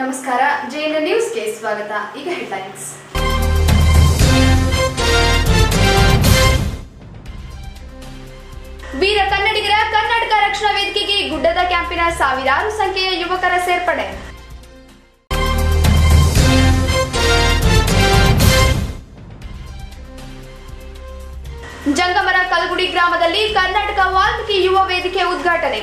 ನಮಸ್ಕಾರ ಜೆಎನ್ ನ್ಯೂಸ್ಗೆ ಸ್ವಾಗತ ಈಗ ಹೆಡ್ಲೈನ್ಸ್ ವೀರ ಕನ್ನಡಿಗರ ಕರ್ನಾಟಕ ರಕ್ಷಣಾ ವೇದಿಕೆಗೆ ಗುಡ್ಡದ ಕ್ಯಾಂಪಿನ ಸಾವಿರಾರು ಸಂಖ್ಯೆಯ ಯುವಕರ ಸೇರ್ಪಡೆ ಜಂಗಮರ ಕಲಗುಡಿ ಗ್ರಾಮದಲ್ಲಿ ಕರ್ನಾಟಕ ವಾಲ್ಮೀಕಿ ಯುವ ವೇದಿಕೆ ಉದ್ಘಾಟನೆ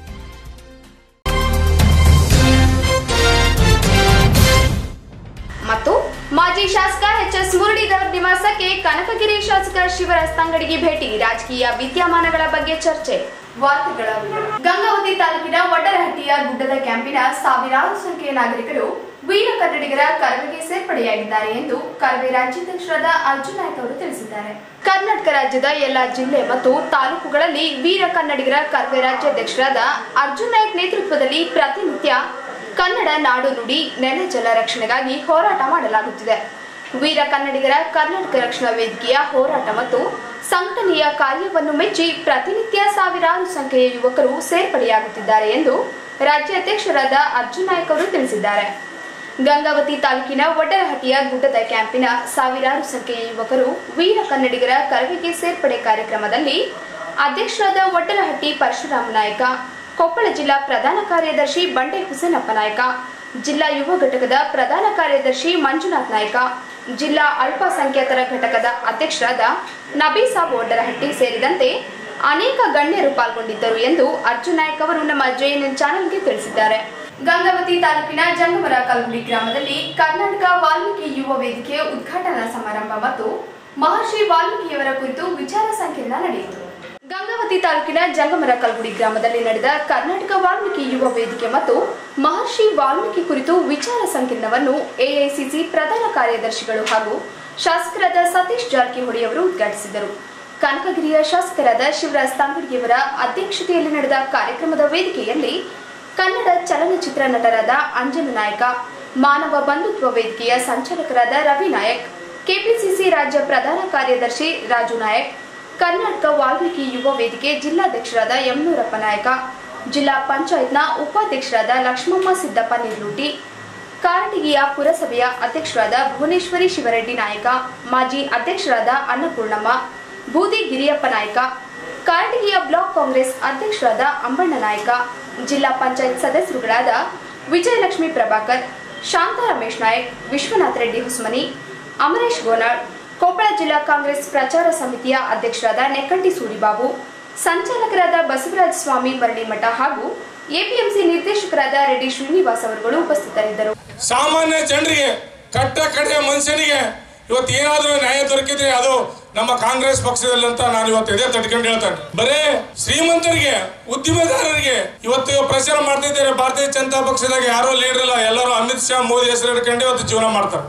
ಮತ್ತು ಮಾಜಿ ಶಾಸಕ ಎಚ್ ಎಸ್ ಮುರಳೀಧರ್ ನಿವಾಸಕ್ಕೆ ಕನಕಗಿರಿ ಶಾಸಕ ಶಿವರಾಜ್ ತಂಗಡಿಗೆ ಭೇಟಿ ರಾಜಕೀಯ ವಿದ್ಯಮಾನಗಳ ಬಗ್ಗೆ ಚರ್ಚೆ ವಾರ್ತೆಗಳ ವಿವರ. ಗಂಗಾವತಿ ತಾಲೂಕಿನ ವಡ್ಡರಹಟ್ಟಿಯ ಗುಡ್ಡದ ಕ್ಯಾಂಪಿನ ಸಾವಿರಾರು ಸಂಖ್ಯೆಯ ನಾಗರಿಕರು ವೀರ ಕನ್ನಡಿಗರ ಕರವಿಗೆ ಸೇರ್ಪಡೆಯಾಗಿದ್ದಾರೆ ಎಂದು ಕರವೇ ರಾಜ್ಯಾಧ್ಯಕ್ಷರಾದ ಅರ್ಜುನ್ ನಾಯ್ಕ ಅವರು ತಿಳಿಸಿದ್ದಾರೆ ಕರ್ನಾಟಕ ರಾಜ್ಯದ ಎಲ್ಲ ಜಿಲ್ಲೆ ಮತ್ತು ತಾಲೂಕುಗಳಲ್ಲಿ ವೀರ ಕನ್ನಡಿಗರ ಕರವೇ ರಾಜ್ಯಾಧ್ಯಕ್ಷರಾದ ಅರ್ಜುನ್ ನಾಯ್ಕ್ ನೇತೃತ್ವದಲ್ಲಿ ಪ್ರತಿನಿತ್ಯ ಕನ್ನಡ ನಾಡು ನುಡಿ ನೆಲ ಜಲ ರಕ್ಷಣೆಗಾಗಿ ಹೋರಾಟ ಮಾಡಲಾಗುತ್ತಿದೆ ವೀರ ಕನ್ನಡಿಗರ ಕರ್ನಾಟಕ ರಕ್ಷಣಾ ವೇದಿಕೆಯ ಹೋರಾಟ ಮತ್ತು ಸಂಘಟನೆಯ ಕಾರ್ಯವನ್ನು ಮೆಚ್ಚಿ ಪ್ರತಿನಿತ್ಯ ಸಾವಿರಾರು ಸಂಖ್ಯೆಯ ಯುವಕರು ಸೇರ್ಪಡೆಯಾಗುತ್ತಿದ್ದಾರೆ ಎಂದು ರಾಜ್ಯಾಧ್ಯಕ್ಷರಾದ ಅರ್ಜುನ್ ನಾಯ್ಕ್ ಅವರು ತಿಳಿಸಿದ್ದಾರೆ ಗಂಗಾವತಿ ತಾಲೂಕಿನ ವಡ್ಡರಹಟ್ಟಿಯ ಗುಡ್ಡದ ಕ್ಯಾಂಪಿನ ಸಾವಿರಾರು ಸಂಖ್ಯೆಯ ಯುವಕರು ವೀರ ಕನ್ನಡಿಗರ ಕರವಿಗೆ ಸೇರ್ಪಡೆ ಕಾರ್ಯಕ್ರಮದಲ್ಲಿ ಅಧ್ಯಕ್ಷರಾದ ವಡ್ಡರಹಟ್ಟಿ ಪರಶುರಾಮ ನಾಯಕ ಕೊಪ್ಪಳ ಜಿಲ್ಲಾ ಪ್ರಧಾನ ಕಾರ್ಯದರ್ಶಿ ಬಂಡೆ ಹುಸೇನಪ್ಪ ನಾಯಕ ಜಿಲ್ಲಾ ಯುವ ಘಟಕದ ಪ್ರಧಾನ ಕಾರ್ಯದರ್ಶಿ ಮಂಜುನಾಥ್ ನಾಯಕ ಜಿಲ್ಲಾ ಅಲ್ಪಸಂಖ್ಯಾತರ ಘಟಕದ ಅಧ್ಯಕ್ಷರಾದ ನಬೀಸಾಬ್ ಒಡ್ಡರಹಟ್ಟಿ ಸೇರಿದಂತೆ ಅನೇಕ ಗಣ್ಯರು ಪಾಲ್ಗೊಂಡಿದ್ದರು ಎಂದು ಅರ್ಜುನ್ ನಾಯಕ್ ಅವರು ನಮ್ಮ ಜೆಎನ್ಎನ್ ಚಾನೆಲ್ಗೆ ತಿಳಿಸಿದ್ದಾರೆ ಗಂಗಾವತಿ ತಾಲೂಕಿನ ಜಂಗಮರ ಕಲ್ಗುಡಿ ಗ್ರಾಮದಲ್ಲಿ ಕರ್ನಾಟಕ ವಾಲ್ಮೀಕಿ ಯುವ ವೇದಿಕೆ ಉದ್ಘಾಟನಾ ಸಮಾರಂಭ ಮತ್ತು ಮಹರ್ಷಿ ವಾಲ್ಮೀಕಿಯವರ ಕುರಿತು ವಿಚಾರ ಸಂಕಿರಣ ನಡೆಯಿತು ಗಂಗಾವತಿ ತಾಲೂಕಿನ ಜಂಗಮರ ಕಲ್ಗುಡಿ ಗ್ರಾಮದಲ್ಲಿ ನಡೆದ ಕರ್ನಾಟಕ ವಾಲ್ಮೀಕಿ ಯುವ ವೇದಿಕೆ ಮತ್ತು ಮಹರ್ಷಿ ವಾಲ್ಮೀಕಿ ಕುರಿತು ವಿಚಾರ ಸಂಕಿರಣವನ್ನು ಎಐಸಿಸಿ ಪ್ರಧಾನ ಕಾರ್ಯದರ್ಶಿಗಳು ಹಾಗೂ ಶಾಸಕರಾದ ಸತೀಶ್ ಜಾರಕಿಹೊಳಿ ಅವರು ಉದ್ಘಾಟಿಸಿದರು ಕನಕಗಿರಿಯ ಶಾಸಕರಾದ ಶಿವರಾಜ್ ತಂಗಡಿಯವರ ಅಧ್ಯಕ್ಷತೆಯಲ್ಲಿ ನಡೆದ ಕಾರ್ಯಕ್ರಮದ ವೇದಿಕೆಯಲ್ಲಿ ಕನ್ನಡ ಚಲನಚಿತ್ರ ನಟರಾದ ಅಂಜನ ನಾಯಕ ಮಾನವ ಬಂಧುತ್ವ ವೇದಿಕೆಯ ಸಂಚಾಲಕರಾದ ರವಿ ನಾಯಕ್ ಕೆಪಿಸಿಸಿ ರಾಜ್ಯ ಪ್ರಧಾನ ಕಾರ್ಯದರ್ಶಿ ರಾಜು ನಾಯಕ್ ಕರ್ನಾಟಕ ವಾಲ್ಮೀಕಿ ಯುವ ವೇದಿಕೆ ಜಿಲ್ಲಾಧ್ಯಕ್ಷರಾದ ಯಮನೂರಪ್ಪ ನಾಯಕ ಜಿಲ್ಲಾ ಪಂಚಾಯತ್ನ ಉಪಾಧ್ಯಕ್ಷರಾದ ಲಕ್ಷ್ಮಮ್ಮ ಸಿದ್ದಪ್ಪ ನಿರ್ಲೂಟಿ ಕಾರಟಗಿಯ ಪುರಸಭೆಯ ಅಧ್ಯಕ್ಷರಾದ ಭುವನೇಶ್ವರಿ ಶಿವರೆಡ್ಡಿ ನಾಯಕ ಮಾಜಿ ಅಧ್ಯಕ್ಷರಾದ ಅನ್ನಪೂರ್ಣಮ್ಮ ಬೂದಿ ಗಿರಿಯಪ್ಪ ನಾಯಕ ಕಾರಟಗಿಯ ಬ್ಲಾಕ್ ಕಾಂಗ್ರೆಸ್ ಅಧ್ಯಕ್ಷರಾದ ಅಂಬಣ್ಣ ನಾಯಕ ಜಿಲ್ಲಾ ಪಂಚಾಯತ್ ಸದಸ್ಯರುಗಳಾದ ವಿಜಯಲಕ್ಷ್ಮಿ ಪ್ರಭಾಕರ್ ಶಾಂತ ರಮೇಶ್ ನಾಯಕ್ ವಿಶ್ವನಾಥ್ ರೆಡ್ಡಿ ಹುಸ್ಮನಿ ಅಮರೇಶ್ ಗೋನಾಳ್ ಕೊಪ್ಪಳ ಜಿಲ್ಲಾ ಕಾಂಗ್ರೆಸ್ ಪ್ರಚಾರ ಸಮಿತಿಯ ಅಧ್ಯಕ್ಷರಾದ ನೆಕ್ಕಂಟಿ ಸೂರಿಬಾಬು ಸಂಚಾಲಕರಾದ ಬಸವರಾಜ ಸ್ವಾಮಿ ಮರಳಿಮಠ ಹಾಗೂ ಎಪಿಎಂಸಿ ನಿರ್ದೇಶಕರಾದ ರೆಡ್ಡಿ ಶ್ರೀನಿವಾಸ್ ಅವರುಗಳು ಉಪಸ್ಥಿತರಿದ್ದರು ಸಾಮಾನ್ಯ ಜನರಿಗೆ ಕಟ್ಟ ಕಡೆಯ ಮನುಷ್ಯನಿಗೆ ಇವತ್ತು ಏನಾದ್ರೂ ನ್ಯಾಯ ದೊರಕಿದ್ರೆ ಅದು ನಮ್ಮ ಕಾಂಗ್ರೆಸ್ ಪಕ್ಷದಲ್ಲಿ ಅಂತ ನಾನು ಇವತ್ತು ಎದೆ ತಟ್ಕೊಂಡು ಹೇಳ್ತೇನೆ ಬರೇ ಶ್ರೀಮಂತರಿಗೆ ಉದ್ದಿಮೆದಾರರಿಗೆ ಇವತ್ತು ಪ್ರಚಾರ ಮಾಡ್ತಿದ್ದಾರೆ ಭಾರತೀಯ ಜನತಾ ಪಕ್ಷದಾಗ ಯಾರೋ ಲೀಡರ್ ಇಲ್ಲ ಎಲ್ಲರೂ ಅಮಿತ್ ಶಾ ಮೋದಿ ಹೆಸರು ಹಿಡ್ಕೊಂಡು ಇವತ್ತು ಜೀವನ ಮಾಡ್ತಾರೆ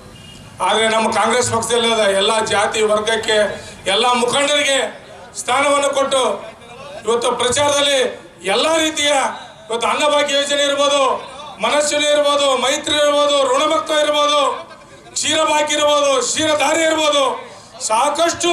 ಆದರೆ ನಮ್ಮ ಕಾಂಗ್ರೆಸ್ ಪಕ್ಷದಲ್ಲಿ ಅದ ಎಲ್ಲ ಜಾತಿ ವರ್ಗಕ್ಕೆ ಎಲ್ಲ ಮುಖಂಡರಿಗೆ ಸ್ಥಾನವನ್ನು ಕೊಟ್ಟು ಇವತ್ತು ಪ್ರಚಾರದಲ್ಲಿ ಎಲ್ಲ ರೀತಿಯ ಇವತ್ತು ಅನ್ನಭಾಗ್ಯ ಯೋಜನೆ ಇರ್ಬೋದು ಮನಸ್ವಿನಿ ಇರ್ಬೋದು ಮೈತ್ರಿ ಇರ್ಬೋದು ಋಣಮುಕ್ತ ಇರ್ಬೋದು ಕ್ಷೀರಭಾಗ್ಯ ಇರ್ಬೋದು ಕ್ಷೀರಧಾರೆ ಇರ್ಬೋದು ಸಾಕಷ್ಟು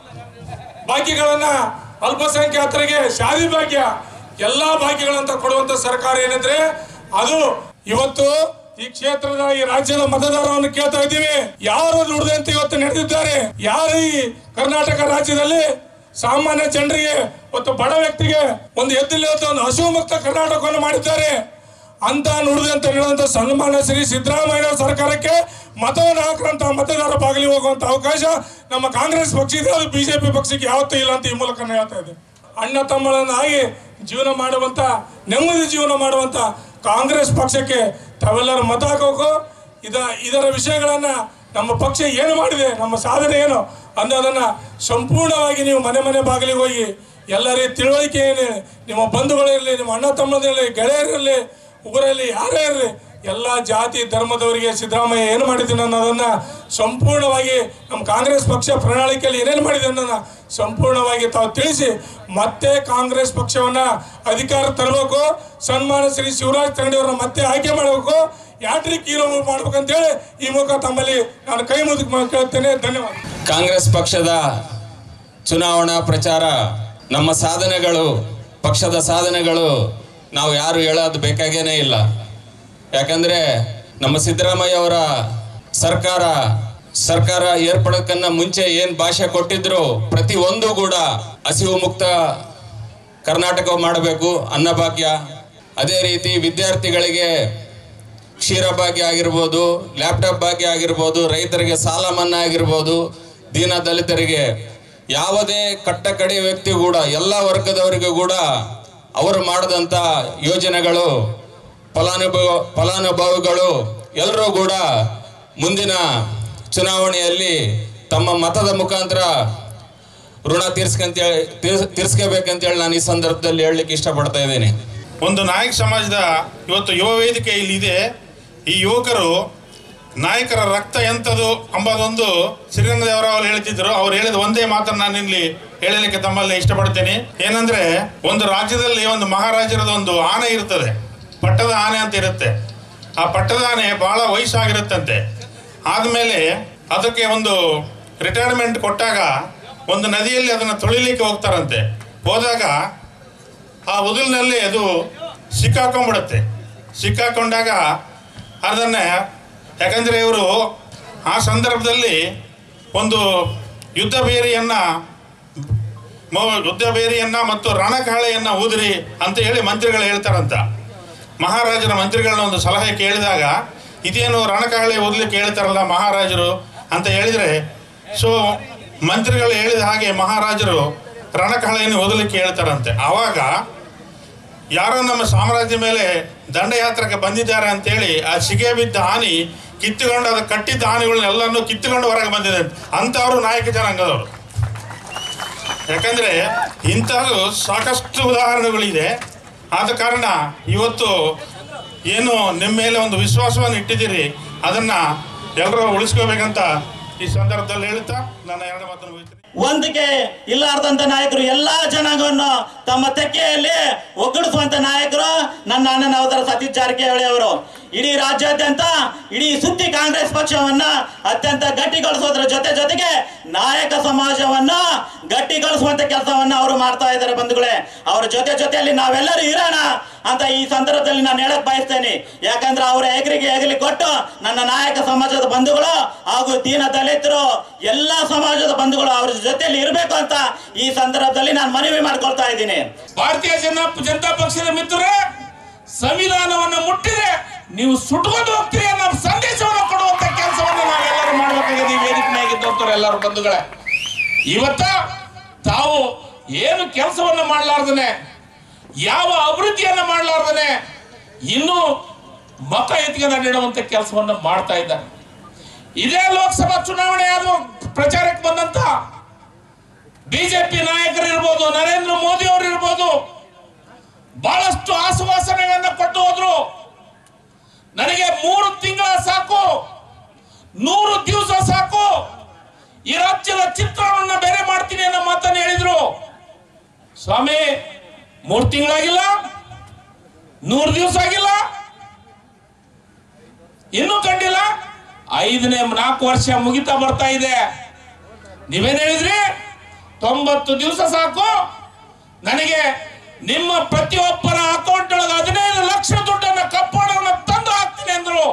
ಭಾಗ್ಯಗಳನ್ನ ಅಲ್ಪಸಂಖ್ಯಾತರಿಗೆ ಶಾದಿ ಭಾಗ್ಯ ಎಲ್ಲಾ ಭಾಗ್ಯಗಳಂತ ಕೊಡುವಂತ ಸರ್ಕಾರ ಏನಿದ್ರೆ ಅದು ಇವತ್ತು ಈ ಕ್ಷೇತ್ರದ ಈ ರಾಜ್ಯದ ಮತದಾರವನ್ನು ಕೇಳ್ತಾ ಇದ್ದೀವಿ ಯಾರು ದುಡ್ದಂತೆ ಇವತ್ತು ನಡೆದಿದ್ದಾರೆ ಯಾರು ಈ ಕರ್ನಾಟಕ ರಾಜ್ಯದಲ್ಲಿ ಸಾಮಾನ್ಯ ಜನರಿಗೆ ಮತ್ತು ಬಡ ವ್ಯಕ್ತಿಗೆ ಒಂದು ಎದ್ದಿಲ್ಲದ ಒಂದು ಹಸು ಮುಕ್ತ ಕರ್ನಾಟಕವನ್ನು ಮಾಡಿದ್ದಾರೆ ಅಂತ ನುಡಿದಂತ ಹೇಳುವಂತ ಸನ್ಮಾನ ಶ್ರೀ ಸಿದ್ದರಾಮಯ್ಯ ಸರ್ಕಾರಕ್ಕೆ ಮತವನ್ನು ಹಾಕುವಂತ ಮತದಾರ ಬಾಗಿಲಿ ಹೋಗುವಂತ ಅವಕಾಶ ನಮ್ಮ ಕಾಂಗ್ರೆಸ್ ಪಕ್ಷ ಇದೆ ಅದು ಬಿಜೆಪಿ ಪಕ್ಷಕ್ಕೆ ಯಾವತ್ತೂ ಇಲ್ಲ ಅಂತ ಈ ಮೂಲಕ ನಾನು ಹೇಳ್ತಾ ಇದ್ದೆ ಅಣ್ಣ ತಮ್ಮಳನ್ನಾಗಿ ಜೀವನ ಮಾಡುವಂತ ನೆಮ್ಮದಿ ಜೀವನ ಮಾಡುವಂತ ಕಾಂಗ್ರೆಸ್ ಪಕ್ಷಕ್ಕೆ ತಾವೆಲ್ಲರೂ ಮತ ಹಾಕೋಕು ಇದ ಇದರ ವಿಷಯಗಳನ್ನ ನಮ್ಮ ಪಕ್ಷ ಏನು ಮಾಡಿದೆ ನಮ್ಮ ಸಾಧನೆ ಏನು ಅನ್ನೋದನ್ನ ಸಂಪೂರ್ಣವಾಗಿ ನೀವು ಮನೆ ಮನೆ ಬಾಗಿಲಿಗೆ ಹೋಗಿ ಎಲ್ಲರಿಗೆ ತಿಳುವಳಿಕೆ ಏನು ನಿಮ್ಮ ಬಂಧುಗಳಿರಲಿ ನಿಮ್ಮ ಅಣ್ಣ ತಮ್ಮದಿರಲಿ ಗೆಳೆಯರಿರಲಿ ಊರಲ್ಲಿ ಯಾರೇ ಇರಲಿ ಎಲ್ಲ ಜಾತಿ ಧರ್ಮದವರಿಗೆ ಸಿದ್ದರಾಮಯ್ಯ ಏನು ಮಾಡಿದ್ದೀನಿ ಅನ್ನೋದನ್ನ ಸಂಪೂರ್ಣವಾಗಿ ನಮ್ಮ ಕಾಂಗ್ರೆಸ್ ಪಕ್ಷ ಪ್ರಣಾಳಿಕೆಯಲ್ಲಿ ಏನೇನು ಮಾಡಿದೆ ಅನ್ನೋದನ್ನ ಸಂಪೂರ್ಣವಾಗಿ ತಾವು ತಿಳಿಸಿ ಮತ್ತೆ ಕಾಂಗ್ರೆಸ್ ಪಕ್ಷವನ್ನ ಅಧಿಕಾರ ತರಬೇಕು ಸನ್ಮಾನ ಶ್ರೀ ಶಿವರಾಜ್ ತಂಗಡಿಯವರನ್ನ ಮತ್ತೆ ಆಯ್ಕೆ ಮಾಡಬೇಕು ಯಾಟ್ರಿಕ್ ಹೀರೋ ಮಾಡ್ಬೇಕಂತೇಳಿ ಈ ಮೂಲಕ ತಮ್ಮಲ್ಲಿ ನಾನು ಕೈ ಮುದುಕು ಕೇಳ್ತೇನೆ ಧನ್ಯವಾದ ಕಾಂಗ್ರೆಸ್ ಪಕ್ಷದ ಚುನಾವಣಾ ಪ್ರಚಾರ ನಮ್ಮ ಸಾಧನೆಗಳು ಪಕ್ಷದ ಸಾಧನೆಗಳು ನಾವು ಯಾರು ಹೇಳೋದು ಬೇಕಾಗೇನೇ ಇಲ್ಲ ಯಾಕಂದ್ರೆ ನಮ್ಮ ಸಿದ್ದರಾಮಯ್ಯ ಅವರ ಸರ್ಕಾರ ಸರ್ಕಾರ ಏರ್ಪಡೋಕ್ಕನ್ನ ಮುಂಚೆ ಏನ್ ಭಾಷೆ ಕೊಟ್ಟಿದ್ರು ಪ್ರತಿ ಒಂದು ಕೂಡ ಹಸಿವು ಮುಕ್ತ ಕರ್ನಾಟಕ ಮಾಡಬೇಕು ಅನ್ನಭಾಗ್ಯ ಅದೇ ರೀತಿ ವಿದ್ಯಾರ್ಥಿಗಳಿಗೆ ಕ್ಷೀರ ಭಾಗ್ಯ ಆಗಿರ್ಬೋದು ಲ್ಯಾಪ್ಟಾಪ್ ಭಾಗ್ಯ ಆಗಿರ್ಬೋದು ರೈತರಿಗೆ ಸಾಲ ಮನ್ನಾ ಆಗಿರ್ಬೋದು ದೀನ ದಲಿತರಿಗೆ ಯಾವುದೇ ಕಟ್ಟ ಕಡೆ ವ್ಯಕ್ತಿ ಕೂಡ ಎಲ್ಲ ವರ್ಗದವರಿಗೂ ಕೂಡ ಅವರು ಮಾಡಿದಂಥ ಯೋಜನೆಗಳು ಫಲಾನುಭವ ಫಲಾನುಭವಿಗಳು ಎಲ್ಲರೂ ಕೂಡ ಮುಂದಿನ ಚುನಾವಣೆಯಲ್ಲಿ ತಮ್ಮ ಮತದ ಮುಖಾಂತರ ಋಣ ತೀರ್ಸ್ಕಂತೇಳಿ ತೀರ್ಸ್ ತೀರ್ಸ್ಕೋಬೇಕಂತೇಳಿ ನಾನು ಈ ಸಂದರ್ಭದಲ್ಲಿ ಹೇಳಲಿಕ್ಕೆ ಇಷ್ಟಪಡ್ತಾ ಇದ್ದೀನಿ ಒಂದು ನಾಯಕ ಸಮಾಜದ ಇವತ್ತು ಯುವ ವೇದಿಕೆ ಇಲ್ಲಿದೆ ಈ ಯುವಕರು ನಾಯಕರ ರಕ್ತ ಎಂಥದು ಅಂಬುದೊಂದು ಶ್ರೀರಂಗದೇವರ ಅವರು ಹೇಳ್ತಿದ್ರು ಅವ್ರು ಹೇಳಿದ ಒಂದೇ ಮಾತನ್ನು ನಾನು ಇಲ್ಲಿ ಹೇಳಲಿಕ್ಕೆ ತಮ್ಮಲ್ಲಿ ಇಷ್ಟಪಡ್ತೇನೆ ಏನಂದ್ರೆ ಒಂದು ರಾಜ್ಯದಲ್ಲಿ ಒಂದು ಮಹಾರಾಜರದ ಒಂದು ಆನೆ ಇರ್ತದೆ ಪಟ್ಟದ ಆನೆ ಅಂತ ಇರುತ್ತೆ ಆ ಪಟ್ಟದ ಆನೆ ಬಹಳ ವಯಸ್ಸಾಗಿರುತ್ತಂತೆ ಆದಮೇಲೆ ಅದಕ್ಕೆ ಒಂದು ರಿಟೈರ್ಮೆಂಟ್ ಕೊಟ್ಟಾಗ ಒಂದು ನದಿಯಲ್ಲಿ ಅದನ್ನು ತೊಳಿಲಿಕ್ಕೆ ಹೋಗ್ತಾರಂತೆ ಹೋದಾಗ ಆ ಉದುಲಿನಲ್ಲಿ ಅದು ಸಿಕ್ಕಾಕೊಂಡ್ಬಿಡುತ್ತೆ ಸಿಕ್ಕಾಕೊಂಡಾಗ ಅದನ್ನು ಯಾಕಂದರೆ ಇವರು ಆ ಸಂದರ್ಭದಲ್ಲಿ ಒಂದು ಯುದ್ಧ ಬೇರಿಯನ್ನು ಮೊ- ಯುದ್ಧ ಬೇರಿಯನ್ನು ಮತ್ತು ರಣಕಾಳೆಯನ್ನು ಊದಿರಿ ಅಂತ ಹೇಳಿ ಮಂತ್ರಿಗಳು ಹೇಳ್ತಾರಂತ ಮಹಾರಾಜರ ಮಂತ್ರಿಗಳನ್ನ ಒಂದು ಸಲಹೆ ಕೇಳಿದಾಗ ಇದೇನು ರಣಕಾಳೆ ಓದಲಿಕ್ಕೆ ಹೇಳ್ತಾರಲ್ಲ ಮಹಾರಾಜರು ಅಂತ ಹೇಳಿದರೆ ಸೊ ಮಂತ್ರಿಗಳು ಹೇಳಿದ ಹಾಗೆ ಮಹಾರಾಜರು ರಣಕಾಳೆಯನ್ನು ಓದಲಿಕ್ಕೆ ಹೇಳ್ತಾರಂತೆ ಆವಾಗ ಯಾರೋ ನಮ್ಮ ಸಾಮ್ರಾಜ್ಯ ಮೇಲೆ ದಂಡಯಾತ್ರಕ್ಕೆ ಬಂದಿದ್ದಾರೆ ಅಂತೇಳಿ ಆ ಸಿಗೆ ಬಿದ್ದ ಆನಿ ಕಿತ್ತುಕೊಂಡು ಅದು ಕಟ್ಟಿದ್ದ ಆನೆಗಳನ್ನೆಲ್ಲನೂ ಕಿತ್ತುಕೊಂಡು ಹೊರಗೆ ಬಂದಿದೆ ಅಂಥವರು ನಾಯಕ ಜನಾಂಗದವರು ಯಾಕಂದ್ರೆ ಇಂಥದ್ದು ಸಾಕಷ್ಟು ಉದಾಹರಣೆಗಳಿದೆ ಆದ ಕಾರಣ ಇವತ್ತು ಏನು ನಿಮ್ಮ ಮೇಲೆ ಒಂದು ವಿಶ್ವಾಸವನ್ನು ಇಟ್ಟಿದ್ದೀರಿ ಅದನ್ನ ಎಲ್ಲರೂ ಉಳಿಸ್ಕೋಬೇಕಂತ ಈ ಸಂದರ್ಭದಲ್ಲಿ ಹೇಳ್ತಾ ನನ್ನ ಎರಡು ಮಾತನ್ನು ಮುಗಿಸ್ತೀನಿ ಒಂದಕ್ಕೆ ಇಲ್ಲಾರ್ದಂತ ನಾಯಕರು ಎಲ್ಲಾ ಜನಾಂಗವನ್ನು ತಮ್ಮ ತೆಕ್ಕೆಯಲ್ಲಿ ಒಗ್ಗಡಿಸುವಂತ ನಾಯಕರು ನನ್ನ ಅಣ್ಣನ ಅವತರ ಸತೀಶ್ ಜಾರಕಿಹೊಳಿ ಅವರು ಇಡೀ ರಾಜ್ಯಾದ್ಯಂತ ಇಡೀ ಸುದ್ದಿ ಕಾಂಗ್ರೆಸ್ ಪಕ್ಷವನ್ನ ಅತ್ಯಂತ ಗಟ್ಟಿಗೊಳಿಸೋದ್ರ ಜೊತೆ ಜೊತೆಗೆ ನಾಯಕ ಸಮಾಜವನ್ನ ಗಟ್ಟಿಗೊಳಿಸುವಂತ ಕೆಲಸವನ್ನ ಅವರು ಮಾಡ್ತಾ ಇದ್ದಾರೆ ಬಂಧುಗಳೇ ಅವರ ಜೊತೆ ಜೊತೆಯಲ್ಲಿ ನಾವೆಲ್ಲರೂ ಇರೋಣ ಅಂತ ಈ ಸಂದರ್ಭದಲ್ಲಿ ನಾನು ಹೇಳಕ್ ಬಯಸ್ತೇನೆ ಯಾಕಂದ್ರೆ ಅವರ ಹೆಗರಿಗೆ ಹೆಗಲಿ ಕೊಟ್ಟು ನನ್ನ ನಾಯಕ ಸಮಾಜದ ಬಂಧುಗಳು ಹಾಗೂ ದೀನ ದಲಿತರು ಎಲ್ಲಾ ಸಮಾಜದ ಬಂಧುಗಳು ಅವ್ರ ಜೊತೆಯಲ್ಲಿ ಇರಬೇಕು ಅಂತ ಈ ಸಂದರ್ಭದಲ್ಲಿ ನಾನು ಮನವಿ ಮಾಡ್ಕೊಳ್ತಾ ಇದ್ದೀನಿ ಭಾರತೀಯ ಜನ ಜನತಾ ಪಕ್ಷದ ಮಿತ್ರರೇ ಸಂವಿಧಾನವನ್ನು ಮುಟ್ಟಿದ್ರೆ ನೀವು ಸುಟ್ಕೊಂಡು ಹೋಗ್ತೀರಿ ಅನ್ನೋ ಸಂದೇಶವನ್ನು ಕೊಡುವಂತ ಕೆಲಸವನ್ನು ನಾವೆಲ್ಲರೂ ಮಾಡಬೇಕಾಗಿದೆ ಈ ವೇದಿಕೆ ಮೇಗಿದ್ದವರು ಎಲ್ಲರೂ ಬಂಧುಗಳೇ ಇವತ್ತ ತಾವು ಏನು ಕೆಲಸವನ್ನು ಮಾಡಲಾರ್ದನೆ ಯಾವ ಅಭಿವೃದ್ಧಿಯನ್ನ ಮಾಡಲಾರ್ದನೆ ಇನ್ನೂ ಮತ ಎತ್ಕೊಂಡು ನೀಡುವಂತ ಕೆಲಸವನ್ನು ಮಾಡ್ತಾ ಇದ್ದಾರೆ ಇದೇ ಲೋಕಸಭಾ ಚುನಾವಣೆ ಆದ ಪ್ರಚಾರಕ್ಕೆ ಬಂದಂತ ಬಿಜೆಪಿ ನಾಯಕರು ಇರ್ಬೋದು ನರೇಂದ್ರ ಮೋದಿ ಅವರು ಇರ್ಬೋದು ಬಹಳಷ್ಟು ಆಶ್ವಾಸನೆಗಳನ್ನ ಕೊಟ್ಟು ಹೋದ್ರು ನನಗೆ ಮೂರು ತಿಂಗಳ ಸಾಕು ನೂರು ದಿವಸ ಸಾಕು ಈ ರಾಜ್ಯದ ಚಿತ್ರಣವನ್ನ ಬೇರೆ ಮಾಡ್ತೀನಿ ಅನ್ನೋ ಮಾತನ್ನ ಹೇಳಿದ್ರು ಸ್ವಾಮಿ ಮೂರು ತಿಂಗಳಾಗಿಲ್ಲ ನೂರು ದಿವಸ ಆಗಿಲ್ಲ ಇನ್ನೂ ಕಂಡಿಲ್ಲ ಐದನೇ ನಾಲ್ಕು ವರ್ಷ ಮುಗಿತಾ ಬರ್ತಾ ಇದೆ ನೀವೇನ್ ಹೇಳಿದ್ರಿ ತೊಂಬತ್ತು ದಿವಸ ಸಾಕು ನನಗೆ ನಿಮ್ಮ ಪ್ರತಿಯೊಬ್ಬರ ಅಕೌಂಟ್ ಒಳಗೆ ಹದಿನೈದು ಲಕ್ಷ ದುಡ್ಡನ್ನ ಕಪ್ಪಣವನ್ನು ತಂದು ಹಾಕ್ತೀನಿ ಅಂದ್ರು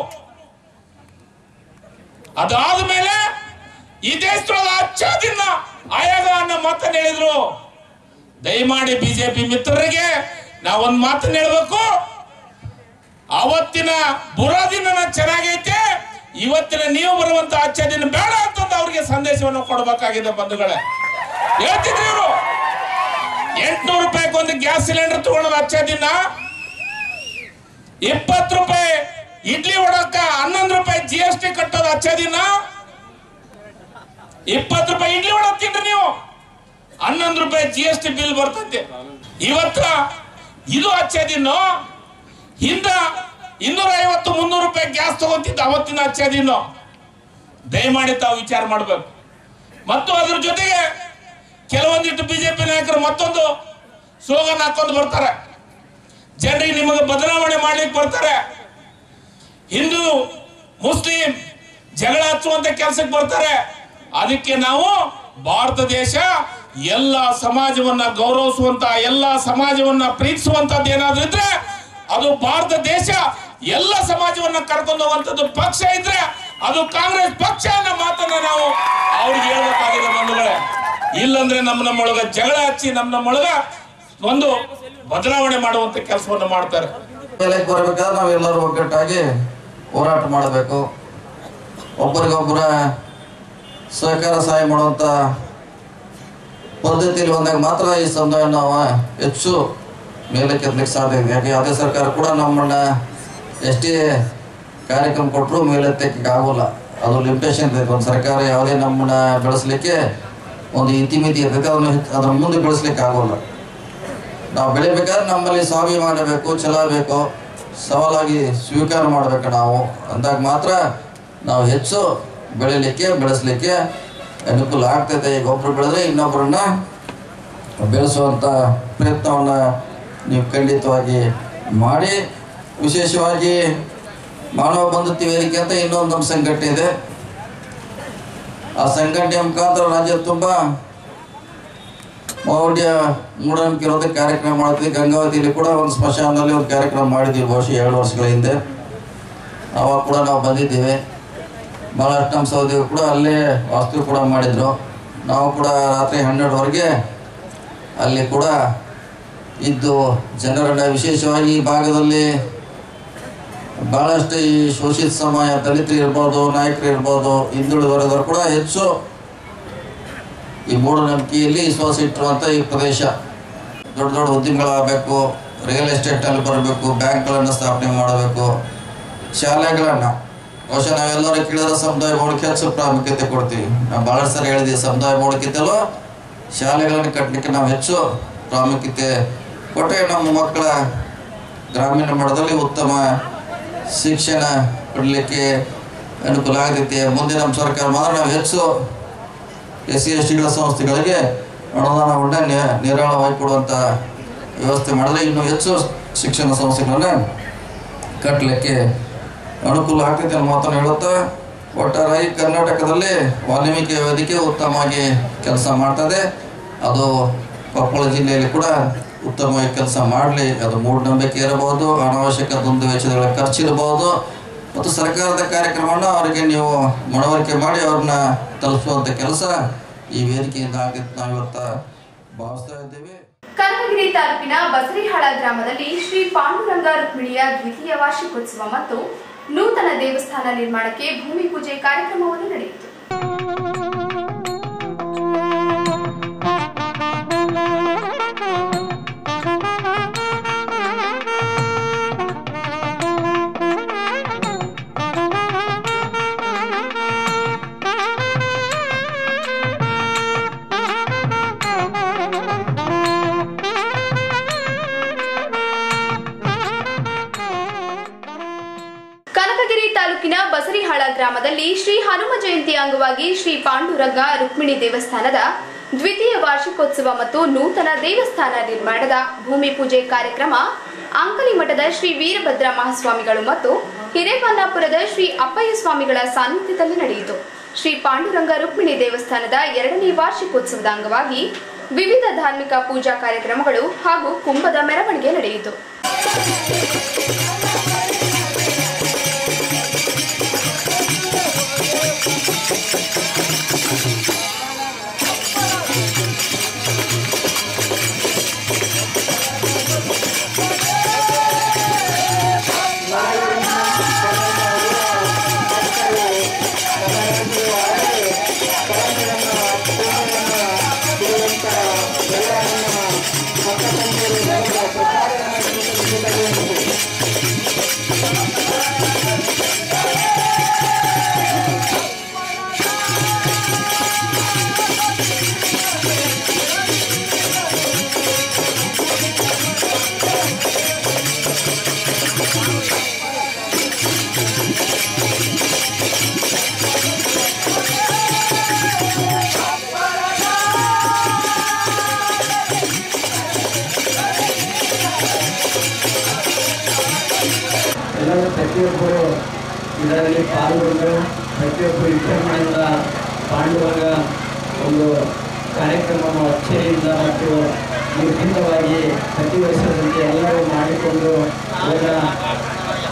ಅದಾದ ಮೇಲೆ ಈ ದೇಶದೊಳಗೆ ಅಚ್ಚಾದಿನ ಆಯೋಗ ಅನ್ನೋ ಮಾತನ್ನ ಹೇಳಿದ್ರು ದಯಮಾಡಿ ಬಿಜೆಪಿ ಮಿತ್ರರಿಗೆ ನಾವೊಂದು ಮಾತನ್ನ ಹೇಳ್ಬೇಕು ಅವತ್ತಿನ ಬುರಾದಿನ ಚೆನ್ನಾಗೈತೆ ಇವತ್ತಿನ ನೀವು ಬರುವಂತ ಅಚ್ಚ ದಿನ ಬೇಡ ಅಂತಂದು ಅವ್ರಿಗೆ ಸಂದೇಶವನ್ನು ಕೊಡಬೇಕಾಗಿದೆ ಬಂಧುಗಳೇ ಹೇಳ್ತಿದ್ರು ಇವರು ಎಂಟ್ನೂರು ರೂಪಾಯಿಗೆ ಒಂದು ಗ್ಯಾಸ್ ಸಿಲಿಂಡರ್ ತಗೊಳ್ಳೋದು ಅಚ್ಚ ದಿನ ಇಪ್ಪತ್ತು ರೂಪಾಯಿ ಇಡ್ಲಿ ಹೊಡಕ ಹನ್ನೊಂದು ರೂಪಾಯಿ ಜಿ ಎಸ್ ಟಿ ಕಟ್ಟೋದು ಅಚ್ಚ ದಿನ ಇಪ್ಪತ್ತು ರೂಪಾಯಿ ಇಡ್ಲಿ ಹೊಡಕ್ ತಿನ್ರಿ ನೀವು ಹನ್ನೊಂದು ರೂಪಾಯಿ ಜಿ ಎಸ್ ಟಿ ಬಿಲ್ ಬರ್ತೈತೆ ಇವತ್ತ ಇದು ಅಚ್ಚ ದಿನ ಹಿಂದ ಇನ್ನೂರ ಐವತ್ತು ಮುನ್ನೂರು ರೂಪಾಯಿ ಗ್ಯಾಸ್ ತಗೊಂತಿದ್ದ ಅವತ್ತಿನ ಅಚ್ಚ ದಿನ ದಯಮಾಡಿ ತಾವು ವಿಚಾರ ಮಾಡಬೇಕು ಮತ್ತು ಅದ್ರ ಜೊತೆಗೆ ಕೆಲವೊಂದಿಷ್ಟು ಬಿಜೆಪಿ ನಾಯಕರು ಮತ್ತೊಂದು ಸ್ಲೋಗನ್ ಹಾಕೊಂಡು ಬರ್ತಾರೆ ಜನರಿಗೆ ನಿಮಗೆ ಬದಲಾವಣೆ ಮಾಡ್ಲಿಕ್ಕೆ ಬರ್ತಾರೆ ಹಿಂದೂ ಮುಸ್ಲಿಂ ಜಗಳ ಹಚ್ಚುವಂತ ಕೆಲಸಕ್ಕೆ ಬರ್ತಾರೆ ಅದಕ್ಕೆ ನಾವು ಭಾರತ ದೇಶ ಎಲ್ಲ ಸಮಾಜವನ್ನ ಗೌರವಿಸುವಂತ ಎಲ್ಲ ಸಮಾಜವನ್ನ ಪ್ರೀತಿಸುವಂತದ್ದು ಏನಾದ್ರೂ ಇದ್ರೆ ಅದು ಭಾರತ ದೇಶ ಎಲ್ಲ ಸಮಾಜವನ್ನ ಕರ್ಕೊಂಡು ಹೋಗುವಂತದ್ದು ಪಕ್ಷ ಇದ್ರೆ ಅದು ಕಾಂಗ್ರೆಸ್ ಪಕ್ಷ ಅನ್ನೋ ಮಾತನ್ನ ನಾವು ಅವ್ರಿಗೆ ಹೇಳ್ಬೇಕಾಗಿದೆ ಬಂಧುಗಳೇ ಇಲ್ಲಂದ್ರೆ ನಮ್ಮ ನಮ್ಮೊಳಗ ಜಗಳ ಹಚ್ಚಿ ನಮ್ಮ ನಮ್ಮೊಳಗ ಒಂದು ಬದಲಾವಣೆ ಮಾಡುವಂತ ಕೆಲಸವನ್ನು ಮಾಡ್ತಾರೆ ಮೇಲಕ್ಕೆ ಬರಬೇಕಾದ್ರೆ ನಾವೆಲ್ಲರೂ ಒಗ್ಗಟ್ಟಾಗಿ ಹೋರಾಟ ಮಾಡಬೇಕು ಒಬ್ಬರಿಗೊಬ್ಬರ ಸಹಕಾರ ಸಹಾಯ ಮಾಡುವಂಥ ಪದ್ಧತಿಯಲ್ಲಿ ಬಂದಾಗ ಮಾತ್ರ ಈ ಸಮುದಾಯ ನಾವು ಹೆಚ್ಚು ಮೇಲಕ್ಕೆ ಎತ್ತಲಿಕ್ಕೆ ಸಾಧ್ಯ ಇದೆ ಯಾಕೆ ಯಾವುದೇ ಸರ್ಕಾರ ಕೂಡ ನಮ್ಮನ್ನ ಎಷ್ಟೇ ಕಾರ್ಯಕ್ರಮ ಕೊಟ್ಟರು ಮೇಲೆತ್ತಕ್ಕೆ ಆಗೋಲ್ಲ ಅದು ಲಿಮಿಟೇಷನ್ ಇರ್ತೈತೆ ಒಂದು ಸರ್ಕಾರ ಯಾವುದೇ ನಮ್ಮನ್ನ ಬೆಳೆಸಲಿಕ್ಕೆ ಒಂದು ಇತಿಮಿತಿ ಇರ್ತೈತೆ ಅದನ್ನು ಹೆಚ್ಚು- ಅದನ್ನ ಮುಂದೆ ಬೆಳೆಸ್ಲಿಕ್ಕೆ ಆಗೋಲ್ಲ ನಾವು ಬೆಳಿಬೇಕಾದ್ರೆ ನಮ್ಮಲ್ಲಿ ಸ್ವಾಭಿಮಾನ ಬೇಕು ಛಲ ಬೇಕು ಸವಾಲಾಗಿ ಸ್ವೀಕಾರ ಮಾಡಬೇಕು ನಾವು ಅಂದಾಗ ಮಾತ್ರ ನಾವು ಹೆಚ್ಚು ಬೆಳಿಲಿಕ್ಕೆ ಬೆಳೆಸಲಿಕ್ಕೆ ಅನುಕೂಲ ಆಗ್ತೈತೆ ಈಗ ಒಬ್ರು ಬೆಳೆದ್ರೆ ಇನ್ನೊಬ್ಬರನ್ನ ಬೆಳೆಸುವಂಥ ಪ್ರಯತ್ನವನ್ನು ನೀವು ಖಂಡಿತವಾಗಿ ಮಾಡಿ ವಿಶೇಷವಾಗಿ ಮಾನವ ಬಂಧುತ್ವ ವೇದಿಕೆ ಅಂತ ಇನ್ನೊಂದು ನಮ್ಮ ಸಂಘಟನೆ ಇದೆ ಆ ಸಂಘಟನೆ ಮುಖಾಂತರ ರಾಜ್ಯ ತುಂಬ ಮೌಢ್ಯ ಮೂಢನಂಬಿಕೆ ಇರೋದಕ್ಕೆ ಕಾರ್ಯಕ್ರಮ ಮಾಡ್ತೀವಿ ಗಂಗಾವತಿಯಲ್ಲಿ ಕೂಡ ಒಂದು ಸ್ಮಶಾನದಲ್ಲಿ ಒಂದು ಕಾರ್ಯಕ್ರಮ ಮಾಡಿದ್ದೀವಿ ಬಹುಶಃ ಎರಡು ವರ್ಷಗಳ ಹಿಂದೆ ಅವಾಗ ಕೂಡ ನಾವು ಬಂದಿದ್ದೀವಿ ಭಾಳಷ್ಟು ನಮ್ಮ ಸಹೋದರಿಗಳು ಕೂಡ ಅಲ್ಲೇ ವಾಸ್ತು ಕೂಡ ಮಾಡಿದರು ನಾವು ಕೂಡ ರಾತ್ರಿ ಹನ್ನೆರಡುವರೆಗೆ ಅಲ್ಲಿ ಕೂಡ ಇದ್ದು ಜನರನ್ನ ವಿಶೇಷವಾಗಿ ಈ ಭಾಗದಲ್ಲಿ ಭಾಳಷ್ಟು ಈ ಶೋಷಿತ ಸಮಯ ದಲಿತರು ಇರ್ಬೋದು ನಾಯಕರು ಇರ್ಬೋದು ಹಿಂದುಳಿದ ವರ್ಗದವರು ಕೂಡ ಹೆಚ್ಚು ಈ ಮೂಢನಂಬಿಕೆಯಲ್ಲಿ ವಿಶ್ವಾಸ ಇಟ್ಟಿರುವಂಥ ಈ ಪ್ರದೇಶ ದೊಡ್ಡ ದೊಡ್ಡ ಉದ್ಯಮಗಳಾಗಬೇಕು ರಿಯಲ್ ಎಸ್ಟೇಟ್ನಲ್ಲಿ ಬರಬೇಕು ಬ್ಯಾಂಕ್ಗಳನ್ನು ಸ್ಥಾಪನೆ ಮಾಡಬೇಕು ಶಾಲೆಗಳನ್ನು ಬಹುಶಃ ನಾವೆಲ್ಲರೂ ಕೇಳಿದ್ರೆ ಸಮುದಾಯ ಮೌಳಿಕೆ ಹೆಚ್ಚು ಪ್ರಾಮುಖ್ಯತೆ ಕೊಡ್ತೀವಿ ನಾವು ಭಾಳಷ್ಟು ಸರಿ ಹೇಳಿದ್ದೀವಿ ಸಮುದಾಯ ಮೌಳಿಕೆತಲ್ಲೂ ಶಾಲೆಗಳನ್ನು ಕಟ್ಟಲಿಕ್ಕೆ ನಾವು ಹೆಚ್ಚು ಪ್ರಾಮುಖ್ಯತೆ ಕೊಟ್ಟರೆ ನಮ್ಮ ಮಕ್ಕಳ ಗ್ರಾಮೀಣ ಮಟ್ಟದಲ್ಲಿ ಉತ್ತಮ ಶಿಕ್ಷಣ ಪಡಲಿಕ್ಕೆ ಅನುಕೂಲ ಆಗ್ತೈತೆ ಮುಂದೆ ನಮ್ಮ ಸರ್ಕಾರ ಮಾತ್ರ ನಾವು ಹೆಚ್ಚು ಎಸ್ ಸಿ ಎಸ್ ಟಿಗಳ ಸಂಸ್ಥೆಗಳಿಗೆ ಅನುದಾನವನ್ನು ನೇ- ನೇರಳವಾಗಿ ಕೊಡುವಂಥ ವ್ಯವಸ್ಥೆ ಮಾಡಿದ್ರೆ ಇನ್ನೂ ಹೆಚ್ಚು ಶಿಕ್ಷಣ ಸಂಸ್ಥೆಗಳನ್ನು ಕಟ್ಟಲಿಕ್ಕೆ ಅನುಕೂಲ ಆಗ್ತೈತೆ ಅನ್ನೋ ಮಾತನ್ನು ಹೇಳುತ್ತಾ ಒಟ್ಟಾರೆಯಾಗಿ ಕರ್ನಾಟಕದಲ್ಲಿ ವಾಲ್ಮೀಕಿ ವೇದಿಕೆ ಉತ್ತಮವಾಗಿ ಕೆಲಸ ಮಾಡ್ತದೆ ಅದು ಕೊಪ್ಪಳ ಜಿಲ್ಲೆಯಲ್ಲಿ ಕೂಡ ಉತ್ತಮವಾಗಿ ಕೆಲಸ ಮಾಡಲಿ ಅದು ಮೂಢನಂಬಿಕೆ ಇರಬಹುದು ಅನಾವಶ್ಯಕ ದುಂದು ವೆಚ್ಚಗಳ ಖರ್ಚಿರಬಹುದು ಮತ್ತು ಸರ್ಕಾರದ ಕಾರ್ಯಕ್ರಮವನ್ನು ಅವರಿಗೆ ನೀವು ಮನವರಿಕೆ ಮಾಡಿ ಅವ್ರನ್ನ ತಲುಪಿಸುವಂಥ ಕೆಲಸ ಈ ವೇದಿಕೆಯಿಂದ ಆಗಿತ್ತು ನಾವು ಇವತ್ತು ಭಾವಿಸ್ತಾ ಇದ್ದೇವೆ ಕನಕಗಿರಿ ತಾಲೂಕಿನ ಬಸರಿಹಾಳ ಗ್ರಾಮದಲ್ಲಿ ಶ್ರೀ ಪಾಂಡುರಂಗ ರುಕ್ಮಿಣಿಯ ದ್ವಿತೀಯ ವಾರ್ಷಿಕೋತ್ಸವ ಮತ್ತು ನೂತನ ದೇವಸ್ಥಾನ ನಿರ್ಮಾಣಕ್ಕೆ ಭೂಮಿ ಪೂಜೆ ಕಾರ್ಯಕ್ರಮವನ್ನು ನಡೆಯಿತು ಕನಕಗಿರಿ ತಾಲೂಕಿನ ಬಸರಿಹಾಳ ಗ್ರಾಮದಲ್ಲಿ ಶ್ರೀ ಹನುಮ ಜಯಂತಿ ಅಂಗವಾಗಿ ಶ್ರೀ ಪಾಂಡುರಂಗ ರುಕ್ಮಿಣಿ ದೇವಸ್ಥಾನದ ದ್ವಿತೀಯ ವಾರ್ಷಿಕೋತ್ಸವ ಮತ್ತು ನೂತನ ದೇವಸ್ಥಾನ ನಿರ್ಮಾಣದ ಭೂಮಿ ಪೂಜೆ ಕಾರ್ಯಕ್ರಮ ಅಂಕಲಿ ಮಠದ ಶ್ರೀ ವೀರಭದ್ರ ಮಹಾಸ್ವಾಮಿಗಳು ಮತ್ತು ಹಿರೇಬನ್ನಾಪುರದ ಶ್ರೀ ಅಪ್ಪಯ್ಯ ಸ್ವಾಮಿಗಳ ಸಾನ್ನಿಧ್ಯದಲ್ಲಿ ನಡೆಯಿತು ಶ್ರೀ ಪಾಂಡುರಂಗ ರುಕ್ಮಿಣಿ ದೇವಸ್ಥಾನದ ಎರಡನೇ ವಾರ್ಷಿಕೋತ್ಸವದ ಅಂಗವಾಗಿ ವಿವಿಧ ಧಾರ್ಮಿಕ ಪೂಜಾ ಕಾರ್ಯಕ್ರಮಗಳು ಹಾಗೂ ಕುಂಭದ ಮೆರವಣಿಗೆ ನಡೆಯಿತು ಎಲ್ಲರೂ ಪ್ರತಿಯೊಬ್ಬರು ಇದರಲ್ಲಿ ಪಾಲ್ಗೊಂಡು ಪ್ರತಿಯೊಬ್ಬರು ವಿಚಾರಣೆಯಿಂದ ಪಾಂಡುರಂಗ ಒಂದು ಕಾರ್ಯಕ್ರಮವನ್ನು ಅಚ್ಚರಿಯಿಂದ ಮತ್ತು ನಿರ್ಭೀತವಾಗಿ ಪ್ರತಿ ವರ್ಷದಂತೆ ಎಲ್ಲರೂ ಮಾಡಿಕೊಂಡು ಹೋದ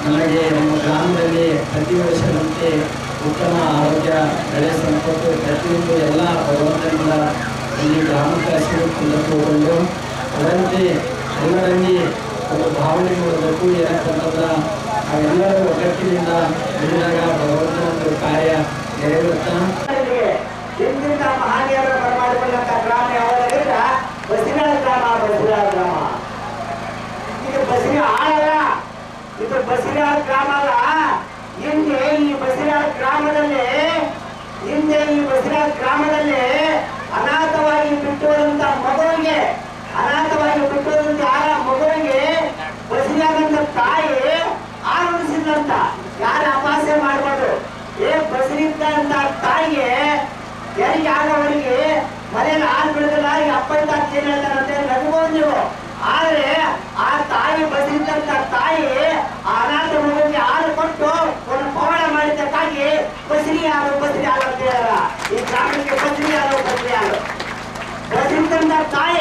ನಮಗೆ ನಮ್ಮ ಗ್ರಾಮದಲ್ಲಿ ಪ್ರತಿ ವರ್ಷದಂತೆ ಉತ್ತಮ ಆರೋಗ್ಯ ಬೆಳೆ ಸಂಪತ್ತು ಪ್ರತಿಯೊಂದು ಎಲ್ಲ ಭಗವಂತನಿಂದ ಇಲ್ಲಿ ಗ್ರಾಮಕ್ಕೆ ಸಿಗುತ್ತಿಲ್ಲ ತಗೊಂಡು ಅದರಂತೆ ಎಲ್ಲರಲ್ಲಿ ಒಂದು ಭಾವನೆ ಮೂಡಬೇಕು ಏನಕ್ಕಂತಂದ್ರೆ ನಾವೆಲ್ಲರೂ ಒಗ್ಗಟ್ಟಿನಿಂದ ದುಡಿದಾಗ ಭಗವಂತನ ಒಂದು ಕಾರ್ಯ ನೆರವೇರುತ್ತಾ ಹಿಂದಿನ ಮಹಾನೀಯರು ಬರಮಾಡಿಕೊಂಡಂತ ಗ್ರಾಮ ಯಾವುದಾದ್ರೆ ಬಸಿರಾಳ ಗ್ರಾಮ ಬಸಿರಾಳ ಗ್ರಾಮ ಇದು ಬಸಿರಿ ಆಳಲ್ಲ ಇದು ಬಸಿರಾಳ ಗ್ರಾಮ ಅಲ್ಲ ಹಿಂದೆ ಈ ಬಸಿರಾಳ ಗ್ರಾಮದಲ್ಲಿ ಹಿಂದೆ ಈ ಬಸಿರಾಳ ಗ್ರಾಮದಲ್ಲಿ ಅನಾಥವಾಗಿ ಬಿಟ್ಟುವಂತ ಮಗುವಿಗೆ ಅನಾಥವಾಗಿ ಬಿಟ್ಟುವಂತ ಯಾರ ಮಗುವಿಗೆ ಬಸಿರಾದಂತ ತಾಯಿ ಆನಂದಿಸಿದಂತ ಯಾರ ಅಪಾಸೆ ಮಾಡಬಾರ್ದು ಏ ಬಸರಿದ್ದಂತ ತಾಯಿಗೆ ಯಾರಿಗೆ ಆಗವರಿಗೆ ಮನೆಯಲ್ಲಿ ಹಾಲು ಬಿಡದಲ್ಲ ಈ ಅಪ್ಪ ಅಂತ ಏನು ಹೇಳ್ತಾರಂತೆ ನಗಬಹುದು ನೀವು ಆದ್ರೆ ಆ ತಾಯಿ ಬಸರಿದ್ದಂತ ತಾಯಿ ಆ ಅನಾಥ ಮಗುವಿಗೆ ಹಾಲು ಕೊಟ್ಟು ಒಂದು ಪವಾಡ ಮಾಡಿದ್ದಕ್ಕಾಗಿ ಬಸರಿ ಹಾಲು ಬಸರಿ ಹಾಲು ಅಂತ ಹೇಳಲ್ಲ ಈ ಗ್ರಾಮಕ್ಕೆ ಬಸರಿ ಹಾಲು ಬಸರಿ ಹಾಲು ಬಸರಿದ್ದಂತ ತಾಯಿ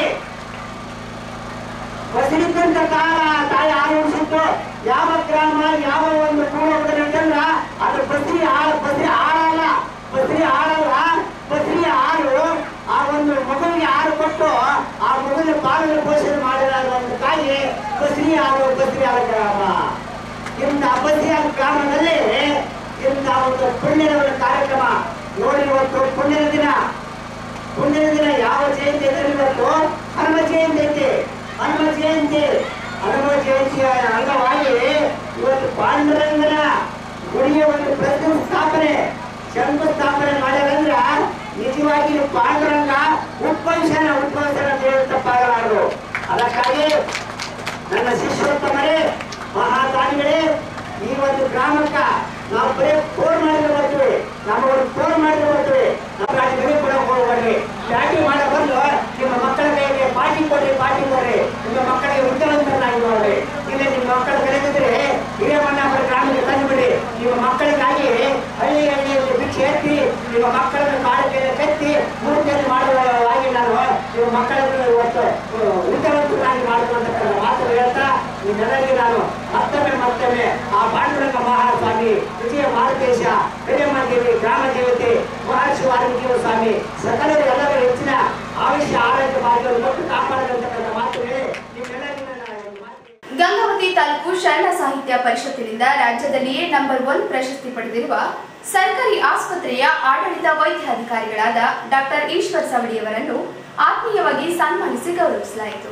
ಬಸರಿದ್ದಂತ ಕಾಲ ತಾಯಿ ಆರೋಪಿಸಿತ್ತು ಯಾವ ಗ್ರಾಮ ಯಾವ ಒಂದು ಪೂರ್ವದಲ್ಲಿ ಅಂತಂದ್ರ ಅದು ಬಸ್ರಿ ಹಾಳು ಬಸ್ರಿ ಹಾಳಲ್ಲ ಬಸ್ರಿ ಹಾಳಲ್ಲ ಬಸ್ರಿ ಹಾಲು ಆ ಒಂದು ಮಗುವಿಗೆ ಹಾಲು ಕೊಟ್ಟು ಆ ಮಗುವಿನ ಪಾಲನೆ ಪೋಷಣೆ ಮಾಡಿದ ಒಂದು ತಾಯಿ ಬಸ್ರಿ ಹಾಲು ಬಸ್ರಿ ಹಾಲು ಗ್ರಾಮ ಇಂಥ ಬಸ್ರಿ ಹಾಲು ಗ್ರಾಮದಲ್ಲಿ ಇಂಥ ಒಂದು ಪುಣ್ಯದ ಒಂದು ಕಾರ್ಯಕ್ರಮ ನೋಡಿ ಇವತ್ತು ಪುಣ್ಯದ ದಿನ ಮುಂದಿನ ದಿನ ಯಾವ ಜಯಂತಿ ಅಂದ್ರೆ ಇವತ್ತು ಹನುಮ ಜಯಂತಿ ಐತಿ ಹನುಮ ಜಯಂತಿ ಹನುಮ ಜಯಂತಿಯ ಅಂಗವಾಗಿ ಇವತ್ತು ಪಾಂಡುರಂಗನ ಗುಡಿಯ ಒಂದು ಪ್ರತಿ ಸ್ಥಾಪನೆ ಶಂಕುಸ್ಥಾಪನೆ ಮಾಡ್ಯಾರಂದ್ರ ನಿಜವಾಗಿ ಇದು ಪಾಂಡುರಂಗ ಉತ್ಪಂಶನ ಉತ್ಪಂಶನ ಅಂತ ಹೇಳಿ ತಪ್ಪಾಗಲಾರದು ಅದಕ್ಕಾಗಿ ನನ್ನ ಶಿಷ್ಯೋತ್ತಮರೇ ಮಹಾದಾನಿಗಳೇ ಈ ಒಂದು ಗ್ರಾಮಕ್ಕ ನಾವು ಬರೀ ಫೋನ್ ಮಾಡಿದ್ರೆ ಬರ್ತೀವಿ ನಮಗೊಂದು ಫೋನ್ ಮಾಡಿದ್ರೆ ಬರ್ತೀವಿ ನಮ್ಮ ಗಾಡಿ ಬೆಲೆ ಕೊಡೋಕೆ ಹೋಗ್ಬೇಡ್ರಿ ಬ್ಯಾಟಿ ಮಾಡೋ ಬಂದು ನಿಮ್ಮ ಮಕ್ಕಳ ಕೈಗೆ ಪಾರ್ಟಿ ಕೊಡ್ರಿ ಪಾರ್ಟಿ ಕೊಡ್ರಿ ನಿಮ್ಮ ಮಕ್ಕಳಿಗೆ ಉತ್ತಮಂತರನ್ನಾಗಿ ನೋಡ್ರಿ ಇಲ್ಲ ನಿಮ್ಮ ಮಕ್ಕಳ ಕರೆದಿದ್ರೆ ಹಿರೇಮಣ್ಣಪುರ ಗ್ರಾಮಕ್ಕೆ ತಂದುಬಿಡಿ ನಿಮ್ಮ ಮಕ್ಕಳಿಗಾಗಿ ಹಳ್ಳಿ ಹಳ್ಳಿಯಲ್ಲಿ ಭಿಕ್ಷೆ ಎತ್ತಿ ನಿಮ್ಮ ಮಕ್ಕಳನ್ನು ಕಾಡಿಗೆ ಕತ್ತಿ ಮೂರ್ತಿಯನ್ನು ಮಾಡುವಾಗಿ ನಾನು ನಿಮ್ಮ ಮಕ್ಕಳನ್ನು ಇವತ್ತು ಉತ್ತಮಂತರನ್ನಾಗಿ ಮಾಡುವಂತ ಮಾತು ಹೇಳ್ತಾ ನಿಮ್ಮೆಲ್ಲರಿಗೆ ನಾನು ಮತ್ತೊಮ್ಮೆ ಮತ್ತೊಮ್ಮೆ ಆ ಪಾಂಡುರಂಗ ಮಹಾಸ್ವಾಮಿ ವಿಜಯ ಮಾರುತೇಶ ಹಿರೇಮಂದಿರಿ ಗ್ರಾಮ ದೇವತೆ ಮಹರ್ಷಿ ವಾಲ್ಮೀಕಿ ಸ್ವಾಮಿ ಸಕಲರು ಎಲ್ಲರೂ ಹೆಚ್ಚಿನ ಆಯುಷ್ಯ ಆರೋಗ್ಯ ಭಾಗ್ಯವನ್ನು ಕೊಟ್ಟು ಕಾಪಾಡದಂತಕ್ಕಂಥ ಮಾತು ಹೇಳಿ ನಿಮ್ಮೆಲ್ಲರಿಗೂ ನನ್ನ ಒಂದು ಮಾತು ಗಂಗಾವತಿ ತಾಲೂಕು ಶರಣ ಸಾಹಿತ್ಯ ಪರಿಷತ್ತಿನಿಂದ ರಾಜ್ಯದಲ್ಲಿಯೇ ನಂಬರ್ ಒನ್ ಪ್ರಶಸ್ತಿ ಪಡೆದಿರುವ ಸರ್ಕಾರಿ ಆಸ್ಪತ್ರೆಯ ಆಡಳಿತ ವೈದ್ಯಾಧಿಕಾರಿಗಳಾದ ಡಾಕ್ಟರ್ ಈಶ್ವರ್ ಸವಡಿಯವರನ್ನು ಆತ್ಮೀಯವಾಗಿ ಸನ್ಮಾನಿಸಿ ಗೌರವಿಸಲಾಯಿತು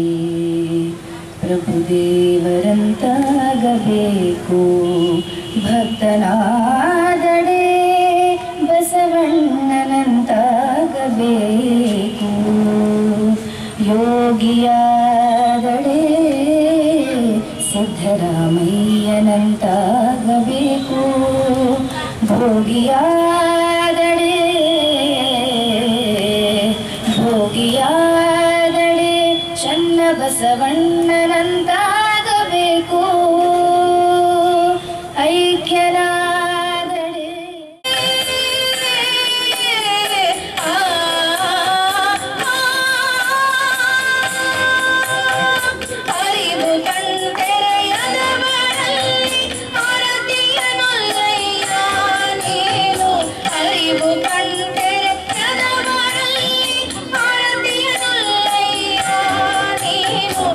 ಪ್ರಭುದೇವರಂತಾಗಬೇಕು ಭಕ್ತನಾದಡೆ ಬಸವಣ್ಣನಂತಾಗಬೇಕು ಯೋಗಿಯಾದಡೆ ಸಿದ್ದರಾಮಯ್ಯನಂತಾಗಬೇಕು ಭೋಗಿಯಾದಡೆ ಭೋಗಿಯಾದಡೆ ಚನ್ನ ಬಸವಣ್ಣನಂತಾಗಬೇಕು ಐಕ್ಯನಾದಡೆ ಆ, ಅರಿವು ಕಣ್ತೆರೆಯದವರಲ್ಲಿ ಅರತಿಯನೊಲ್ಲಯ್ಯ ನೀನು ಅರಿವು ಕಣ್ತೆರೆಯದವರಲ್ಲಿ ಅರತಿಯನೊಲ್ಲಯ್ಯ ನೀನು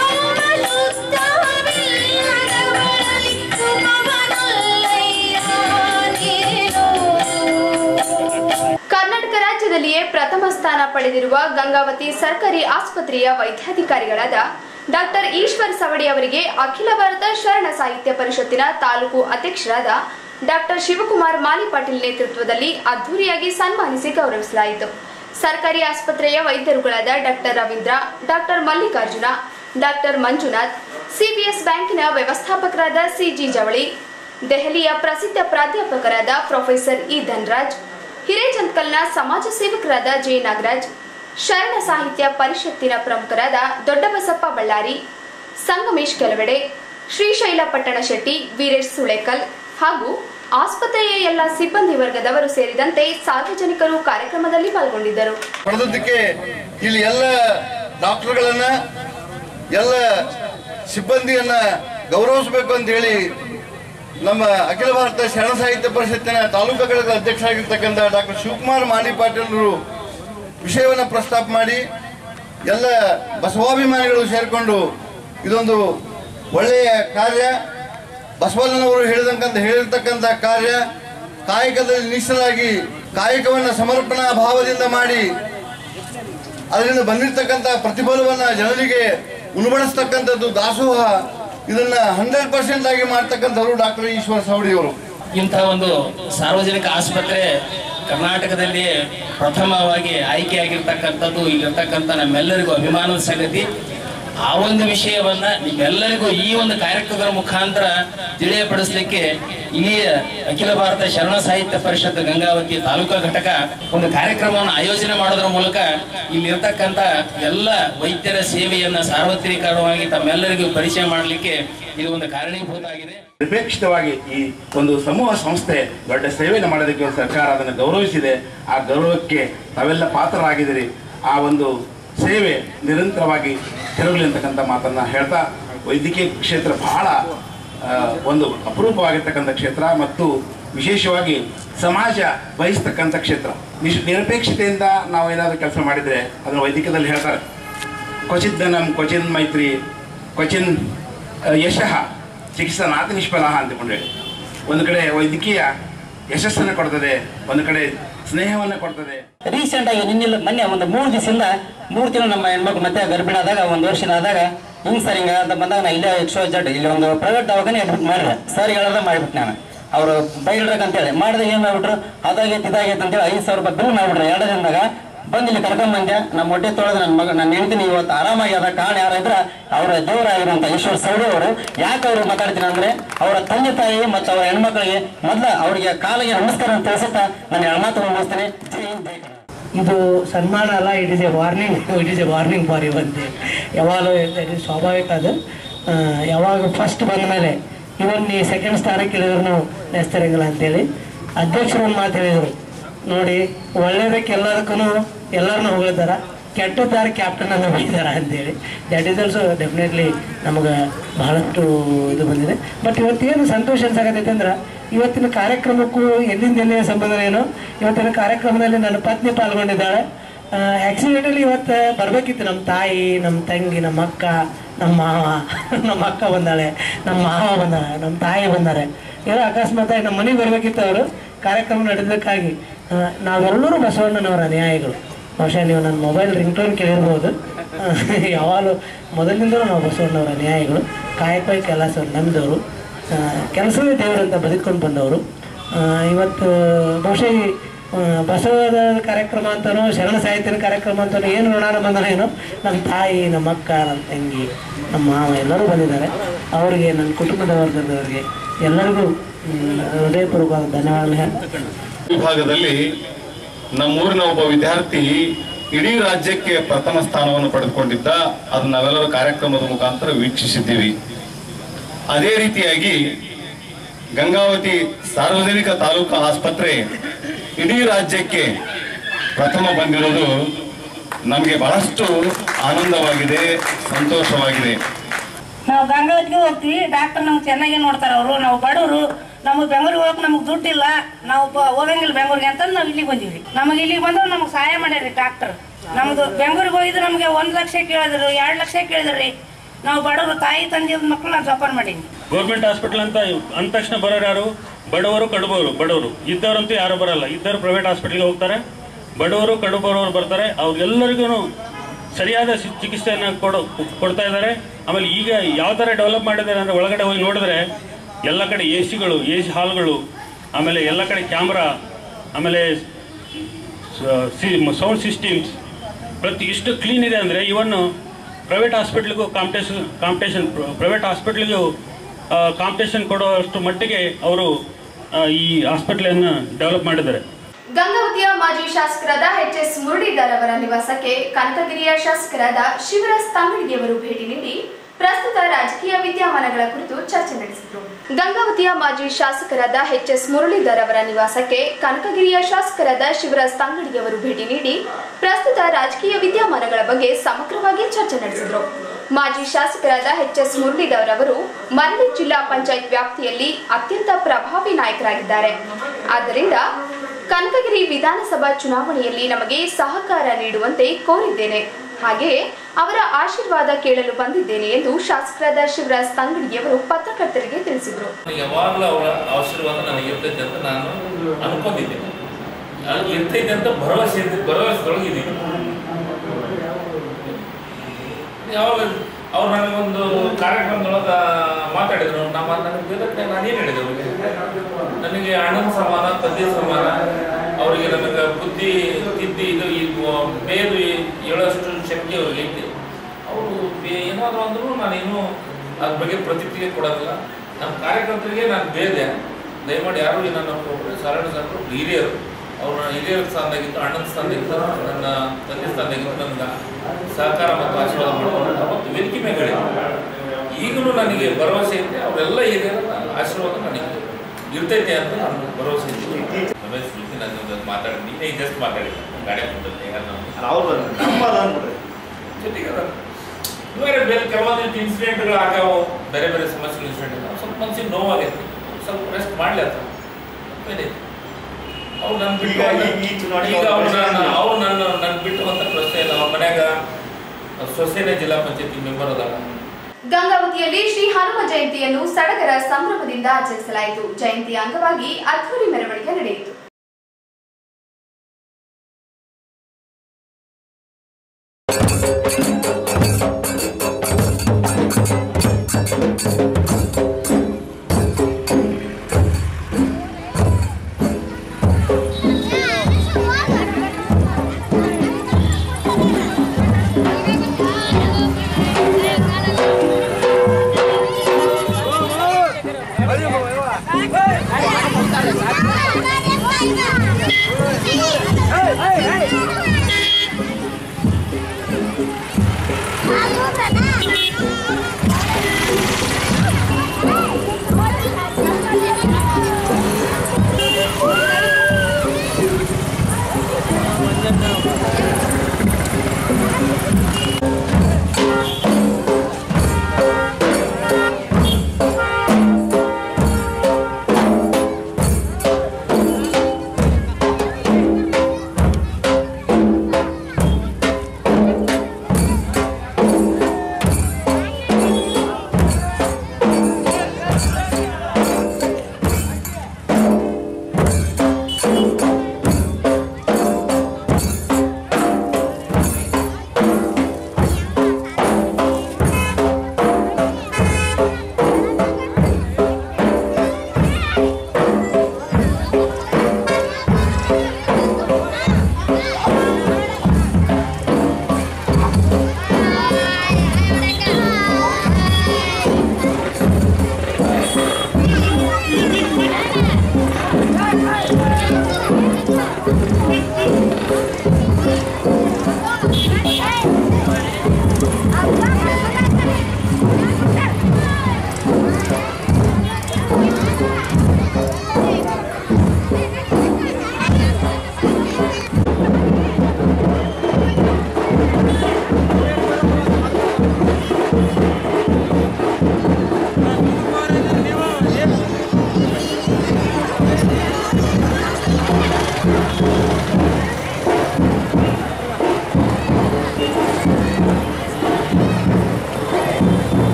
ಕಾಮಸುತ್ತವಿಲ್ಲದವರಲ್ಲಿ ಸುಖವನೊಲ್ಲಯ್ಯ ನೀನು ಕರ್ನಾಟಕ ರಾಜ್ಯದಲ್ಲಿಯೇ ಪ್ರಥಮ ಸ್ಥಾನ ಪಡೆದಿರುವ ಗಂಗಾವತಿ ಸರ್ಕಾರಿ ಆಸ್ಪತ್ರೆಯ ವೈದ್ಯಾಧಿಕಾರಿಗಳಾದ ಡಾಕ್ಟರ್ ಈಶ್ವರ್ ಸವಡಿ ಅವರಿಗೆ ಅಖಿಲ ಭಾರತ ಶರಣ ಸಾಹಿತ್ಯ ಪರಿಷತ್ತಿನ ತಾಲೂಕು ಅಧ್ಯಕ್ಷರಾದ ಡಾಕ್ಟರ್ ಶಿವಕುಮಾರ್ ಮಾಲಿ ಪಾಟೀಲ್ ನೇತೃತ್ವದಲ್ಲಿ ಅದ್ದೂರಿಯಾಗಿ ಸನ್ಮಾನಿಸಿ ಗೌರವಿಸಲಾಯಿತು ಸರ್ಕಾರಿ ಆಸ್ಪತ್ರೆಯ ವೈದ್ಯರುಗಳಾದ doctor Ravindra doctor Mallikarjuna doctor Manjunath CBS ಬ್ಯಾಂಕಿನ ವ್ಯವಸ್ಥಾಪಕರಾದ ಸಿಜಿ ಜವಳಿ ದೆಹಲಿಯ ಪ್ರಸಿದ್ಧ ಪ್ರಾಧ್ಯಾಪಕರಾದ ಪ್ರೊಫೆಸರ್ ಇ ಧನ್ರಾಜ್ ಹಿರೇಚಂದ್ಕಲ್ನ ಸಮಾಜ ಸೇವಕರಾದ ಜೆ ನಾಗರಾಜ್ ಶರಣ ಸಾಹಿತ್ಯ ಪರಿಷತ್ತಿನ ಪ್ರಮುಖರಾದ ದೊಡ್ಡಬಸಪ್ಪ ಬಳ್ಳಾರಿ ಸಂಗಮೇಶ್ ಕೆಲವೆಡೆ ಶ್ರೀಶೈಲ ಪಟ್ಟಣ ಶೆಟ್ಟಿ ವೀರೇಶ್ ಸುಳೇಕಲ್ ಹಾಗೂ ಆಸ್ಪತ್ರೆಯ ಎಲ್ಲ ಸಿಬ್ಬಂದಿ ವರ್ಗದವರು ಸೇರಿದಂತೆ ಸಾರ್ವಜನಿಕರು ಕಾರ್ಯಕ್ರಮದಲ್ಲಿ ಪಾಲ್ಗೊಂಡಿದ್ದರು ಪಡೆದದ್ದಕ್ಕೆ ಇಲ್ಲಿ ಎಲ್ಲ ಡಾಕ್ಟರ್ಗಳನ್ನ ಎಲ್ಲ ಸಿಬ್ಬಂದಿಯನ್ನ ಗೌರವಿಸಬೇಕು ಅಂತ ಹೇಳಿ ನಮ್ಮ ಅಖಿಲ ಭಾರತ ಶರಣ ಸಾಹಿತ್ಯ ಪರಿಷತ್ತಿನ ತಾಲೂಕು ಘಟಕದ ಅಧ್ಯಕ್ಷರಾಗಿರ್ತಕ್ಕಂಥ ಡಾಕ್ಟರ್ ಶಿವಕುಮಾರ್ ಮಾಲಿ ಪಾಟೀಲರು ವಿಷಯವನ್ನು ಪ್ರಸ್ತಾಪ ಮಾಡಿ ಎಲ್ಲ ಬಸವಾಭಿಮಾನಿಗಳು ಸೇರಿಕೊಂಡು ಇದೊಂದು ಒಳ್ಳೆಯ ಕಾರ್ಯ ಬಸವಣ್ಣನವರು ಹೇಳಿದಂಕಂತ ಹೇಳಿರ್ತಕ್ಕಂಥ ಕಾರ್ಯ ಕಾಯಕದಲ್ಲಿ ನಿಷ್ಠರಾಗಿ ಕಾಯಕವನ್ನು ಸಮರ್ಪಣಾ ಭಾವದಿಂದ ಮಾಡಿ ಅದರಿಂದ ಬಂದಿರತಕ್ಕಂಥ ಪ್ರತಿಫಲವನ್ನು ಜನರಿಗೆ ಉಣಬಡಿಸ್ತಕ್ಕಂಥದ್ದು ದಾಸೋಹ ಇದನ್ನ ಹಂಡ್ರೆಡ್ ಪರ್ಸೆಂಟ್ ಆಗಿ ಮಾಡ್ತಕ್ಕಂಥವ್ರು ಡಾಕ್ಟರ್ ಈಶ್ವರ ಸವಡಿಯವರು ಇಂತಹ ಒಂದು ಸಾರ್ವಜನಿಕ ಆಸ್ಪತ್ರೆ ಕರ್ನಾಟಕದಲ್ಲಿ ಪ್ರಥಮವಾಗಿ ಆಯ್ಕೆಯಾಗಿರ್ತಕ್ಕಂಥದ್ದು ಇಲ್ಲಿರ್ತಕ್ಕಂಥ ನಮ್ಮೆಲ್ಲರಿಗೂ ಅಭಿಮಾನದ ಸಂಗತಿ ಆ ಒಂದು ವಿಷಯವನ್ನ ನಿಮ್ಮೆಲ್ಲರಿಗೂ ಈ ಒಂದು ಕಾರ್ಯಕ್ರಮದ ಮುಖಾಂತರ ತಿಳಿಯಪಡಿಸಲಿಕ್ಕೆ ಈ ಅಖಿಲ ಭಾರತ ಶರಣ ಸಾಹಿತ್ಯ ಪರಿಷತ್ ಗಂಗಾವತಿ ತಾಲೂಕಾ ಘಟಕ ಒಂದು ಕಾರ್ಯಕ್ರಮವನ್ನು ಆಯೋಜನೆ ಮಾಡೋದ್ರ ಮೂಲಕ ಇಲ್ಲಿರ್ತಕ್ಕಂಥ ಎಲ್ಲ ವೈದ್ಯರ ಸೇವೆಯನ್ನ ಸಾರ್ವತ್ರಿಕವಾಗಿ ತಮ್ಮೆಲ್ಲರಿಗೂ ಪರಿಚಯ ಮಾಡಲಿಕ್ಕೆ ಇದು ಒಂದು ಕಾರಣೀಭೂತ ಆಗಿದೆ ನಿರಪೇಕ್ಷಿತವಾಗಿ ಈ ಒಂದು ಸಮೂಹ ಸಂಸ್ಥೆ ದೊಡ್ಡ ಸೇವೆಯನ್ನು ಮಾಡೋದಕ್ಕೆ ಒಂದು ಸರ್ಕಾರ ಅದನ್ನು ಗೌರವಿಸಿದೆ ಆ ಗೌರವಕ್ಕೆ ತಾವೆಲ್ಲ ಪಾತ್ರರಾಗಿದ್ದೀರಿ ಆ ಒಂದು ಸೇವೆ ನಿರಂತರವಾಗಿ ತಿರುಗಲಿ ಅಂತಕ್ಕಂಥ ಮಾತನ್ನ ಹೇಳ್ತಾ ವೈದ್ಯಕೀಯ ಕ್ಷೇತ್ರ ಬಹಳ ಆ, ಒಂದು ಅಪರೂಪವಾಗಿರ್ತಕ್ಕಂಥ ಕ್ಷೇತ್ರ ಮತ್ತು ವಿಶೇಷವಾಗಿ ಸಮಾಜ ಬಯಸ್ತಕ್ಕಂಥ ಕ್ಷೇತ್ರ ನಿಶ್ ನಿರಪೇಕ್ಷತೆಯಿಂದ ನಾವು ಏನಾದರೂ ಕೆಲಸ ಮಾಡಿದರೆ ಅದನ್ನು ವೈದ್ಯಕೀಯದಲ್ಲಿ ಹೇಳ್ತಾರೆ ಕ್ವಚಿತ್ ಧನಂ ಕ್ವಚಿನ್ ಮೈತ್ರಿ ಕ್ವಚಿನ್ ಆ, ಯಶಃ ಚಿಕಿತ್ಸಾ ನಾತಿ ನಿಷ್ಫಲ ಅಂತಕೊಂಡು ಹೇಳಿ ಒಂದು ಕಡೆ ವೈದ್ಯಕೀಯ ಯಶಸ್ಸನ್ನು ಕೊಡ್ತದೆ ಒಂದು ಕಡೆ ಸ್ನೇಹವನ್ನು ಕೊಡ್ತದೆ ರೀಸೆಂಟ್ ಆಗಿ ನಿನ್ನೆಲ್ಲ ಮೊನ್ನೆ ಒಂದು ಮೂರು ದಿವಸದಿಂದ ಮೂರು ತಿಂಗಳು ನಮ್ಮ ಹೆಣ್ಮಕ್ಳು ಮತ್ತೆ ಗರ್ಭಿಣಿ ಆದಾಗ ಒಂದು ವರ್ಷ ಆದಾಗ ಹಿಂಗ್ ಸರ್ ಹಿಂಗ ಅಂತ ಬಂದಾಗ ನಾ ಇಲ್ಲೇ ಎಕ್ಸ್ಟ್ರಾ ಜಡ್ ಇಲ್ಲಿ ಒಂದು ಪ್ರೈವೇಟ್ ದವಾಖಾನೆ ಅಡ್ಮಿಟ್ ಮಾಡ್ರೆ ಸರ್ ಹೇಳದ ಮಾಡ್ಬಿಟ್ಟು ನಾನು ಅವರು ಬೈಲ್ಡ್ರಕ್ ಅಂತೇಳಿ ಮಾಡಿದಾಗ ಏನ್ ಮಾಡ್ಬಿಟ್ರು ಅದಾಗೈತೆ ಇದಾಗೈತೆ ಅಂತೇಳಿ ಐದು ಸಾವಿರ ರೂಪಾಯಿ ಬಿಲ್ ಮಾಡ್ಬಿಟ್ರು ಎರಡು ದಿನದಾಗ ಬಂದು ಇಲ್ಲಿ ಕರ್ಕೊಂಡ್ ಬಂದೆ ನಮ್ಮ ಹೊಟ್ಟೆ ತೊಳೆದು ನನ್ನ ಮಗ ನನ್ನ ಹೆಂಡತಿನಿ ಇವತ್ತು ಆರಾಮಾಗಿ ಅದ ಕಾರಣ ಯಾರ ಇದ್ರ ಅವರ ದೇವರಾಗಿರುವಂತ ಈಶ್ವರ ಸೌಡಿ ಅವರು ಯಾಕೆ ಅವ್ರು ಮಾತಾಡ್ತೀನಿ ಅಂದ್ರೆ ಅವರ ತಂದೆ ತಾಯಿ ಮತ್ತು ಅವರ ಹೆಣ್ಮಕ್ಳಿಗೆ ಮೊದ್ಲ ಅವರಿಗೆ ಕಾಲಿಗೆ ನಮಸ್ಕಾರ ಅಂತ ತಿಳಿಸುತ್ತಾ ನಾನು ಹೆಣ್ಮಾತು ಮುಗಿಸ್ತೇನೆ ಜೈ ಹಿಂದ್, ಜೈ ಕನ್ನಡ. ಇದು ಸನ್ಮಾನ ಅಲ್ಲ it is a warning it is a warning for ಇವಂತೆ ಯಾವಾಗಲೂ ಇಟ್ ಇಸ್ ಸ್ವಾಭಾವಿಕ ಅದು ಆ, ಯಾವಾಗ ಫಸ್ಟ್ ಬಂದ ಮೇಲೆ ಇವನ್ ನೀ ಸೆಕೆಂಡ್ ಸ್ಥಾನಕ್ಕೆ ಇಳಿದ್ರು ನೆಸ್ತಿರಂಗಿಲ್ಲ ಅಂತೇಳಿ ಅಧ್ಯಕ್ಷರು ಒಂದು ಮಾತು ಹೇಳಿದರು ನೋಡಿ ಒಳ್ಳೇದಕ್ಕೆ ಎಲ್ಲದಕ್ಕೂ ಎಲ್ಲರನ್ನೂ ಹೊಗಳಿದಾರ ಕೆಟ್ಟದ್ದಾರ ಕ್ಯಾಪ್ಟನ್ ಅನ್ನು ಬೈದಾರ ಅಂತೇಳಿ ದ್ಯಾಟ್ ಈಸ್ ಆಲ್ಸೋ ಡೆಫಿನೆಟ್ಲಿ ನಮಗೆ ಬಹಳಷ್ಟು ಇದು ಬಂದಿದೆ ಬಟ್ ಇವತ್ತೇನು ಸಂತೋಷ ಅನ್ಸಾಕತ್ತೈತೆ ಅಂದ್ರೆ ಇವತ್ತಿನ ಕಾರ್ಯಕ್ರಮಕ್ಕೂ ಎಲ್ಲಿಂದ ಎಲ್ಲಿಯ ಸಂಬಂಧ ಏನು ಇವತ್ತಿನ ಕಾರ್ಯಕ್ರಮದಲ್ಲಿ ನನ್ನ ಪತ್ನಿ ಪಾಲ್ಗೊಂಡಿದ್ದಾಳೆ ಆಕ್ಸಿಡೆಂಟಲ್ಲಿ ಇವತ್ತು ಬರಬೇಕಿತ್ತು ನಮ್ಮ ತಾಯಿ ನಮ್ಮ ತಂಗಿ ನಮ್ಮ ಅಕ್ಕ ನಮ್ಮ ಮಾವ ನಮ್ಮ ಅಕ್ಕ ಬಂದಾಳೆ ನಮ್ಮ ಮಾವ ಬಂದಾಳೆ ನಮ್ಮ ತಾಯಿ ಬಂದಾರೆ ಏನೋ ಅಕಸ್ಮಾತಾಗಿ ನಮ್ಮ ಮನೆಗೆ ಬರಬೇಕಿತ್ತು ಅವರು ಕಾರ್ಯಕ್ರಮ ನಡೆದಕ್ಕಾಗಿ ಆ, ನಾವೆಲ್ಲರೂ ಬಸವಣ್ಣನವರ ಅನುಯಾಯಿಗಳು ಬಹುಶಃ ನೀವು ನನ್ನ ಮೊಬೈಲ್ ರಿಂಗ್ಟೋನ್ ಕೇಳಿರ್ಬೋದು ಯಾವಾಗಲೂ ಮೊದಲಿನಿಂದಲೂ ನಾವು ಬಸವಣ್ಣವರ ಅನುಯಾಯಿಗಳು ಕಾಯಕವಾಗಿ ಕೆಲಸ ನಂಬಿದವರು ಕೆಲಸವೇ ದೇವರು ಅಂತ ಬದುಕೊಂಡು ಬಂದವರು ಆ, ಇವತ್ತು ಬಹುಶಃ ಈ ಆ, ಬಸವದ ಕಾರ್ಯಕ್ರಮ ಅಂತನೋ ಶರಣ ಸಾಹಿತ್ಯದ ಕಾರ್ಯಕ್ರಮ ಅಂತನೋ ಏನು ನೋಡೋಣ ಬಂದ್ರೆ ಏನು ನಮ್ಮ ತಾಯಿ ನಮ್ಮ ಅಕ್ಕ ನಮ್ಮ ತಂಗಿ ನಮ್ಮ ಮಾವ ಎಲ್ಲರೂ ಬಂದಿದ್ದಾರೆ ಅವರಿಗೆ ನನ್ನ ಕುಟುಂಬದ ವರ್ಗದವರಿಗೆ ಎಲ್ಲರಿಗೂ ಮ್, ಹೃದಯಪೂರ್ವಕವಾದ ಧನ್ಯವಾದಗಳು ಹೇಳ್ತಕ್ಕಂಥ ವಿಭಾಗದಲ್ಲಿ ನಮ್ಮೂರಿನ ಒಬ್ಬ ವಿದ್ಯಾರ್ಥಿ ಇಡೀ ರಾಜ್ಯಕ್ಕೆ ಪ್ರಥಮ ಸ್ಥಾನವನ್ನು ಪಡೆದುಕೊಂಡಿದ್ದ ಅದು ನಾವೆಲ್ಲರೂ ಕಾರ್ಯಕ್ರಮದ ಮುಖಾಂತರ ವೀಕ್ಷಿಸಿದ್ದೀವಿ ಅದೇ ರೀತಿಯಾಗಿ ಗಂಗಾವತಿ ಸಾರ್ವಜನಿಕ ತಾಲೂಕು ಆಸ್ಪತ್ರೆ ಇಡೀ ರಾಜ್ಯಕ್ಕೆ ಪ್ರಥಮ ಬಂದಿರೋದು ನಮಗೆ ಬಹಳಷ್ಟು ಆನಂದವಾಗಿದೆ ಸಂತೋಷವಾಗಿದೆ ನಾವು ಗಂಗಾವತಿಗೆ ಹೋಗ್ತೀವಿ ಡಾಕ್ಟರ್ ನಮ್ಗೆ ಚೆನ್ನಾಗಿ ನೋಡ್ತಾರೆ ಅವರು ನಾವು ಬಡವರು ನಮಗೆ ಬೆಂಗಳೂರಿಗೆ ಹೋಗಕ್ಕೆ ನಮಗೆ ದುಡ್ಡಿಲ್ಲ ನಾವು ಬ- ಹೋಗಂಗಿಲ್ಲ ಬೆಂಗಳೂರಿಗೆ ಅಂತ ನಾವು ಇಲ್ಲಿಗೆ ಬಂದೀವಿ ನಮಗೆ ಇಲ್ಲಿಗೆ ಬಂದ್ರೆ ನಮಗೆ ಸಹಾಯ ಮಾಡ್ಯಾರಿ ಡಾಕ್ಟರ್ ನಮ್ದು ಬೆಂಗಳೂರಿಗೆ ಹೋಗಿದ್ರೆ ನಮಗೆ ಒಂದು ಲಕ್ಷ ಕೇಳಿದ್ರು ಎರಡು ಲಕ್ಷ ಕೇಳಿದ್ರಿ ನಾವು ಬಡವರು ತಾಯಿ ತಂದೆ ಮಕ್ಕಳು ನಾನು ಜೋಪಾನ ಮಾಡೀನಿ ಗೌರ್ಮೆಂಟ್ ಹಾಸ್ಪಿಟಲ್ ಅಂತ ಅಂದ ತಕ್ಷಣ ಬರೋರು ಯಾರು ಬಡವರು ಕಡುಬವರು ಬಡವರು ಇದ್ದವರಂತೂ ಯಾರು ಬರಲ್ಲ ಇದ್ದವರು ಪ್ರೈವೇಟ್ ಹಾಸ್ಪಿಟಲ್ಗೆ ಹೋಗ್ತಾರೆ ಬಡವರು ಕಡುಬರವರು ಬರ್ತಾರೆ ಅವ್ರಿಗೆಲ್ಲರಿಗೂ ಸರಿಯಾದ ಸಿ- ಚಿಕಿತ್ಸೆಯನ್ನು ಕೊಡೋ ಕೊಡ್ತಾ ಇದ್ದಾರೆ ಆಮೇಲೆ ಈಗ ಯಾವ ಥರ ಡೆವಲಪ್ ಮಾಡಿದ್ದಾರೆ ಅಂದರೆ ಒಳಗಡೆ ಹೋಗಿ ನೋಡಿದ್ರೆ ಎಲ್ಲ ಕಡೆ ಎ ಸಿಗಳು ಎ ಸಿ ಹಾಲ್ಗಳು ಆಮೇಲೆ ಎಲ್ಲ ಕಡೆ ಕ್ಯಾಮ್ರಾ ಆಮೇಲೆ ಸೌಂಡ್ ಸಿಸ್ಟಮ್ಸ್ ಪ್ರತಿ ಇಷ್ಟು ಕ್ಲೀನ್ ಇದೆ ಅಂದರೆ ಇವನ್ನು ಪ್ರೈವೇಟ್ ಹಾಸ್ಪಿಟ್ಲಿಗೂ ಕಾಂಪಿಟೇಷನ್ ಕಾಂಪಿಟೇಷನ್ ಪ್ರೈವೇಟ್ ಹಾಸ್ಪಿಟ್ಲಿಗೂ ಕಾಂಪಿಟೇಷನ್ ಕೊಡುವಷ್ಟು ಮಟ್ಟಿಗೆ ಅವರು ಆ, ಈ ಹಾಸ್ಪಿಟ್ಲನ್ನು ಡೆವಲಪ್ ಮಾಡಿದ್ದಾರೆ ಗಂಗಾವತಿಯ ಮಾಜಿ ಶಾಸಕರಾದ ಎಚ್ ಎಸ್ ಮುರಳೀಧರ್ ಅವರ ನಿವಾಸಕ್ಕೆ ಕನಕಗಿರಿಯ ಶಾಸಕರಾದ ಶಿವರಾಜ್ ತಂಗಡಿಗೆಯವರು ಭೇಟಿ ನೀಡಿ ಪ್ರಸ್ತುತ ರಾಜಕೀಯ ವಿದ್ಯಮಾನಗಳ ಕುರಿತು ಚರ್ಚೆ ನಡೆಸಿದರು ಗಂಗಾವತಿಯ ಮಾಜಿ ಶಾಸಕರಾದ ಎಚ್ ಎಸ್ ಮುರಳೀಧರ್ ಅವರ ನಿವಾಸಕ್ಕೆ ಕನಕಗಿರಿಯ ಶಾಸಕರಾದ ಶಿವರಾಜ್ ತಂಗಡಿಗೆಯವರು ಭೇಟಿ ನೀಡಿ ಪ್ರಸ್ತುತ ರಾಜಕೀಯ ವಿದ್ಯಮಾನಗಳ ಬಗ್ಗೆ ಸಮಗ್ರವಾಗಿ ಚರ್ಚೆ ನಡೆಸಿದರು ಮಾಜಿ ಶಾಸಕರಾದ ಎಚ್ ಎಸ್ ಮುರಳೀಧರ್ ಅವರು ಮರಳಿ ಜಿಲ್ಲಾ ಪಂಚಾಯತ್ ವ್ಯಾಪ್ತಿಯಲ್ಲಿ ಅತ್ಯಂತ ಪ್ರಭಾವಿ ನಾಯಕರಾಗಿದ್ದಾರೆ ಆದ್ದರಿಂದ ಕನಕಗಿರಿ ವಿಧಾನಸಭಾ ಚುನಾವಣೆಯಲ್ಲಿ ನಮಗೆ ಸಹಕಾರ ನೀಡುವಂತೆ ಕೋರಿದ್ದೇನೆ ಹಾಗೆಯೇ ಅವರ ಆಶೀರ್ವಾದ ಕೇಳಲು ಬಂದಿದ್ದೇನೆ ಎಂದು ಶಾಸಕರಾದ ಶಿವರಾಜ್ ತಂಗಡಿಯವರು ಪತ್ರಕರ್ತರಿಗೆ ತಿಳಿಸಿದರು ಯಾವಾಗಲೂ ಅವರ ಆಶೀರ್ವಾದ ನನಗೆ ಇರ್ತೈತೆ ಅಂತ ನಾನು ಅನ್ಕೊಂಡಿದ್ದೇನೆ ಅದು ಇರ್ತೈತೆ ಅಂತ ಭರವಸೆ ಭರವಸೆದೊಳಗೆ ಇದ್ದೀನಿ ಯಾವಾಗ ಅವ್ರು ನನಗೊಂದು ಕಾರ್ಯಕ್ರಮದೊಳಗೆ ಮಾತಾಡಿದ್ರು ನಮ್ಮ ನನಗೆ ಬೇರೆ ನಾನೇನು ಹೇಳಿದೆ ಅವ್ರಿಗೆ ನನಗೆ ಅಣ್ಣನ ಸಮಾನ ತಂದೆ ಸಮಾನ ಅವರಿಗೆ ನನಗೆ ಬುದ್ಧಿ ತಿದ್ದಿ ಇದು ಈ ಬೇರು ಹೇಳೋಷ್ಟು ಶಕ್ತಿ ಅವ್ರಿಗೆ ಐತೆ ಅವರು ಏನಾದರೂ ಅಂದ್ರೂ ನಾನೇನು ಅದ್ರ ಬಗ್ಗೆ ಪ್ರತಿಕ್ರಿಯೆ ಕೊಡೋದಿಲ್ಲ ನಮ್ಮ ಕಾರ್ಯಕರ್ತರಿಗೆ ನಾನು ಬೇರೆ ದಯಮಾಡಿ ಯಾರು ನನ್ನ ಸರಳ ಸರಳು ಹಿರಿಯರು ಅವ್ರ ಹಿರಿಯರ ಸ್ಥಾನದಾಗಿತ್ತು ಅಣ್ಣನ ಸ್ಥಾನದಾಗಿತ್ತು ನನ್ನ ತಂದೆ ಸ್ಥಾನದಾಗಿತ್ತು ನನಗೆ ಸಹಕಾರ ಮತ್ತು ಆಶೀರ್ವಾದ ಮಾಡ್ಕೊಂಡು ಮತ್ತು ವೇದಿಕೆ ಮೇಲೆ ಈಗಲೂ ನನಗೆ ಭರವಸೆ ಇದೆ ಅವರೆಲ್ಲ ಹಿರಿಯರ ಆಶೀರ್ವಾದ ನನಗೆ ಇರ್ತೈತೆ ಅಂತ ನಾನು ಭರವಸೆ ಇದ್ದೀನಿ ರಮೇಶ್ ಜೊತೆ ನನ್ನ ಜೊತೆ ಮಾತಾಡಿ ನೀನೇ ಜಸ್ಟ್ ಮಾತಾಡಿ ಗಾಡಿ ಬಂದದ್ದು ಅವ್ರು ಜೊತೆಗೆ ಅದ. ಬೇರೆ ಬೇರೆ ಕೆಲವೊಂದಿಷ್ಟು ಇನ್ಸಿಡೆಂಟ್ಗಳು ಆಗ್ಯಾವ ಬೇರೆ ಬೇರೆ ಸಮಸ್ಯೆಗಳು ಇನ್ಸಿಡೆಂಟ್ ಸ್ವಲ್ಪ ಮನ್ಸಿಗೆ ನೋವಾಗೈತಿ ಸ್ವಲ್ಪ ರೆಸ್ಟ್ ಮಾಡ್ಲಿ ಅಂತ ಏನೈತಿ ಅವ್ರು ನನ್ನ ಬಿಟ್ಟು ಈಗ ಈ- ಈ ಚುನಾವಣೆ ಈಗ ಅವ್ರು ಅವ್ರ ನನ್ನ ಪ್ರಶ್ನೆ ಅವ್ರು ನನ್ನ ನನ್ನ ಬಿಟ್ಟು ಅಂತ ಪ್ರಶ್ನೆ ಇಲ್ಲ ಅವ್ರ ಮನ್ಯಾಗ ಸೊಸೆನೇ ಜಿಲ್ಲಾ ಪಂಚಾಯತಿ ಮೆಂಬರ್ ಅದಾರ ಗಂಗಾವತಿಯಲ್ಲಿ ಶ್ರೀ ಹನುಮ ಜಯಂತಿಯನ್ನು ಸಡಗರ ಸಂಭ್ರಮದಿಂದ ಆಚರಿಸಲಾಯಿತು ಜಯಂತಿಯ ಅಂಗವಾಗಿ ಅದ್ಭುರಿ ಮೆರವಣಿಗೆ ನಡೆಯಿತು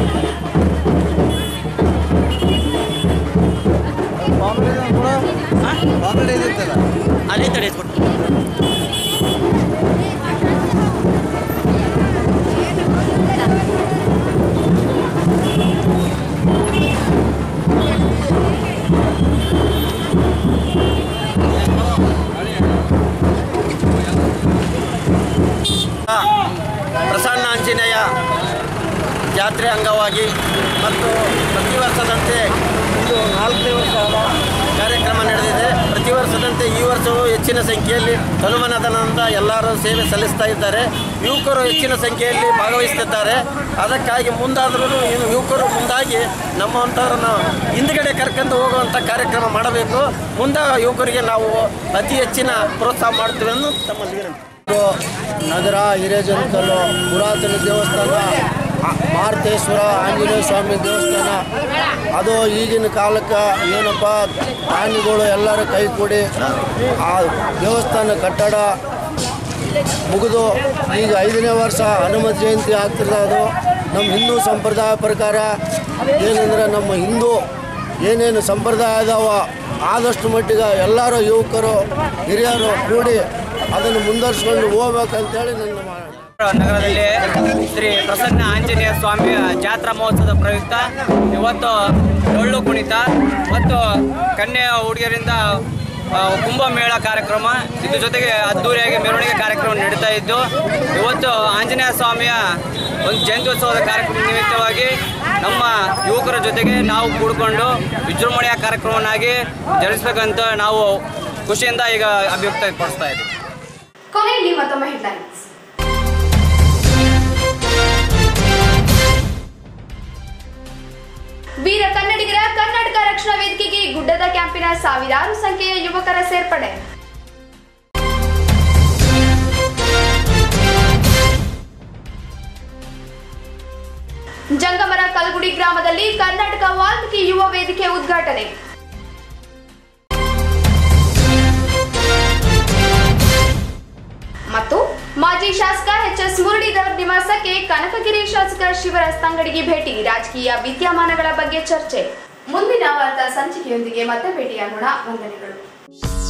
ಆ ಅಲ್ಲೇ ತಡೆ ಪ್ರಸನ್ನ ಆಂಜನೇಯ ಜಾತ್ರೆ ಅಂಗವಾಗಿ ಮತ್ತು ಪ್ರತಿ ವರ್ಷದಂತೆ ಇದು ನಾಲ್ಕನೇ ವರ್ಷದ ಕಾರ್ಯಕ್ರಮ ನಡೆದಿದೆ ಪ್ರತಿ ವರ್ಷದಂತೆ ಈ ವರ್ಷವೂ ಹೆಚ್ಚಿನ ಸಂಖ್ಯೆಯಲ್ಲಿ ತನುಮನದನಂದ ಎಲ್ಲರೂ ಸೇವೆ ಸಲ್ಲಿಸ್ತಾ ಇದ್ದಾರೆ ಯುವಕರು ಹೆಚ್ಚಿನ ಸಂಖ್ಯೆಯಲ್ಲಿ ಭಾಗವಹಿಸುತ್ತಿದ್ದಾರೆ ಅದಕ್ಕಾಗಿ ಮುಂದಾದರೂ ಇನ್ನು ಯುವಕರು ಮುಂದಾಗಿ ನಮ್ಮಂಥವ್ರನ್ನು ಹಿಂದ್ಗಡೆ ಕರ್ಕೊಂಡು ಹೋಗುವಂಥ ಕಾರ್ಯಕ್ರಮ ಮಾಡಬೇಕು ಮುಂದೆ ಯುವಕರಿಗೆ ನಾವು ಅತಿ ಹೆಚ್ಚಿನ ಪ್ರೋತ್ಸಾಹ ಮಾಡ್ತೀವಿ ಅನ್ನೋ ತಮ್ಮಲ್ಲಿ ವಿನಂತಿ ನಗರ ಹಿರೇಜನಕಲ್ಲು ಪುರಾತನ ದೇವಸ್ಥಾನ ಆ- ಮಾರುತೇಶ್ವರ ಆಂಜನೇಯ ಸ್ವಾಮಿ ದೇವಸ್ಥಾನ ಅದು ಈಗಿನ ಕಾಲಕ್ಕೆ ಏನಪ್ಪ ದಾನಿಗಳು ಎಲ್ಲರೂ ಕೈ ಕೂಡಿ ಆ ದೇವಸ್ಥಾನ ಕಟ್ಟಡ ಮುಗಿದು ಈಗ ಐದನೇ ವರ್ಷ ಹನುಮತ್ ಜಯಂತಿ ಆಗ್ತಿದೆ ಅದು ನಮ್ಮ ಹಿಂದೂ ಸಂಪ್ರದಾಯ ಪ್ರಕಾರ ಏನಂದ್ರೆ ನಮ್ಮ ಹಿಂದೂ ಏನೇನು ಸಂಪ್ರದಾಯ ಅದಾವ ಆದಷ್ಟು ಮಟ್ಟಿಗೆ ಎಲ್ಲರೂ ಯುವಕರು ಹಿರಿಯರು ಕೂಡಿ ಅದನ್ನು ಮುಂದುವರ್ಸ್ಕೊಂಡು ಹೋಗ್ಬೇಕಂತೇಳಿ ನನ್ನ ಮಾ- ನಗರದಲ್ಲಿ ಶ್ರೀ ಪ್ರಸನ್ನ ಆಂಜನೇಯ ಸ್ವಾಮಿಯ ಜಾತ್ರಾ ಮಹೋತ್ಸವದ ಪ್ರಯುಕ್ತ ಇವತ್ತು ಡೊಳ್ಳು ಕುಣಿತ ಮತ್ತು ಕನ್ಯಾ ಹುಡುಗಿಯರಿಂದ ಆ, ಕುಂಭಮೇಳ ಕಾರ್ಯಕ್ರಮ ಇದ್ರ ಜೊತೆಗೆ ಅದ್ದೂರಿಯಾಗಿ ಮೆರವಣಿಗೆ ಕಾರ್ಯಕ್ರಮ ನಡೀತಾ ಇದ್ದು ಇವತ್ತು ಆಂಜನೇಯ ಸ್ವಾಮಿಯ ಒಂದು ಜಯಂತ್ಯೋತ್ಸವದ ಕಾರ್ಯಕ್ರಮ ನಿಮಿತ್ತವಾಗಿ ನಮ್ಮ ಯುವಕರ ಜೊತೆಗೆ ನಾವು ಕೂಡಿಕೊಂಡು ವಿಜೃಂಭಣೆಯ ಕಾರ್ಯಕ್ರಮವನ್ನಾಗಿ ಜರುಗಿಸ್ಬೇಕಂತ ನಾವು ಖುಷಿಯಿಂದ ಈಗ ಅಭಿವ್ಯಕ್ತಪಡಿಸ್ತಾ ಇದ್ದೀವಿ ಕೊನೆಯಲ್ಲಿ ಮತ್ತೊಮ್ಮೆ ಹೆಡ್ಲೈನ್ಸ್ ವೀರ ಕನ್ನಡಿಗರ ಕರ್ನಾಟಕ ರಕ್ಷಣಾ ವೇದಿಕೆಗೆ ಗುಡ್ಡದ ಕ್ಯಾಂಪಿನ ಸಾವಿರಾರು ಸಂಖ್ಯೆಯ ಯುವಕರ ಸೇರ್ಪಡೆ ಜಂಗಮರ ಕಲ್ಗುಡಿ ಗ್ರಾಮದಲ್ಲಿ ಕರ್ನಾಟಕ ವಾಲ್ಮೀಕಿ ಯುವ ವೇದಿಕೆ ಉದ್ಘಾಟನೆ ಮತ್ತು ಮಾಜಿ ಶಾಸಕ ಎಚ್ ಎಸ್ ಮುರಳೀಧರ್ ನಿವಾಸಕ್ಕೆ ಕನಕಗಿರಿ ಶಾಸಕ ಶಿವರಾಜ್ ತಂಗಡಿಗೆ ಭೇಟಿ ರಾಜಕೀಯ ವಿದ್ಯಮಾನಗಳ ಬಗ್ಗೆ ಚರ್ಚೆ ಮುಂದಿನ ವಾರ್ತಾ ಸಂಚಿಕೆಯೊಂದಿಗೆ ಮತ್ತೆ ಭೇಟಿಯಾಗೋಣ ವಂದನೆಗಳು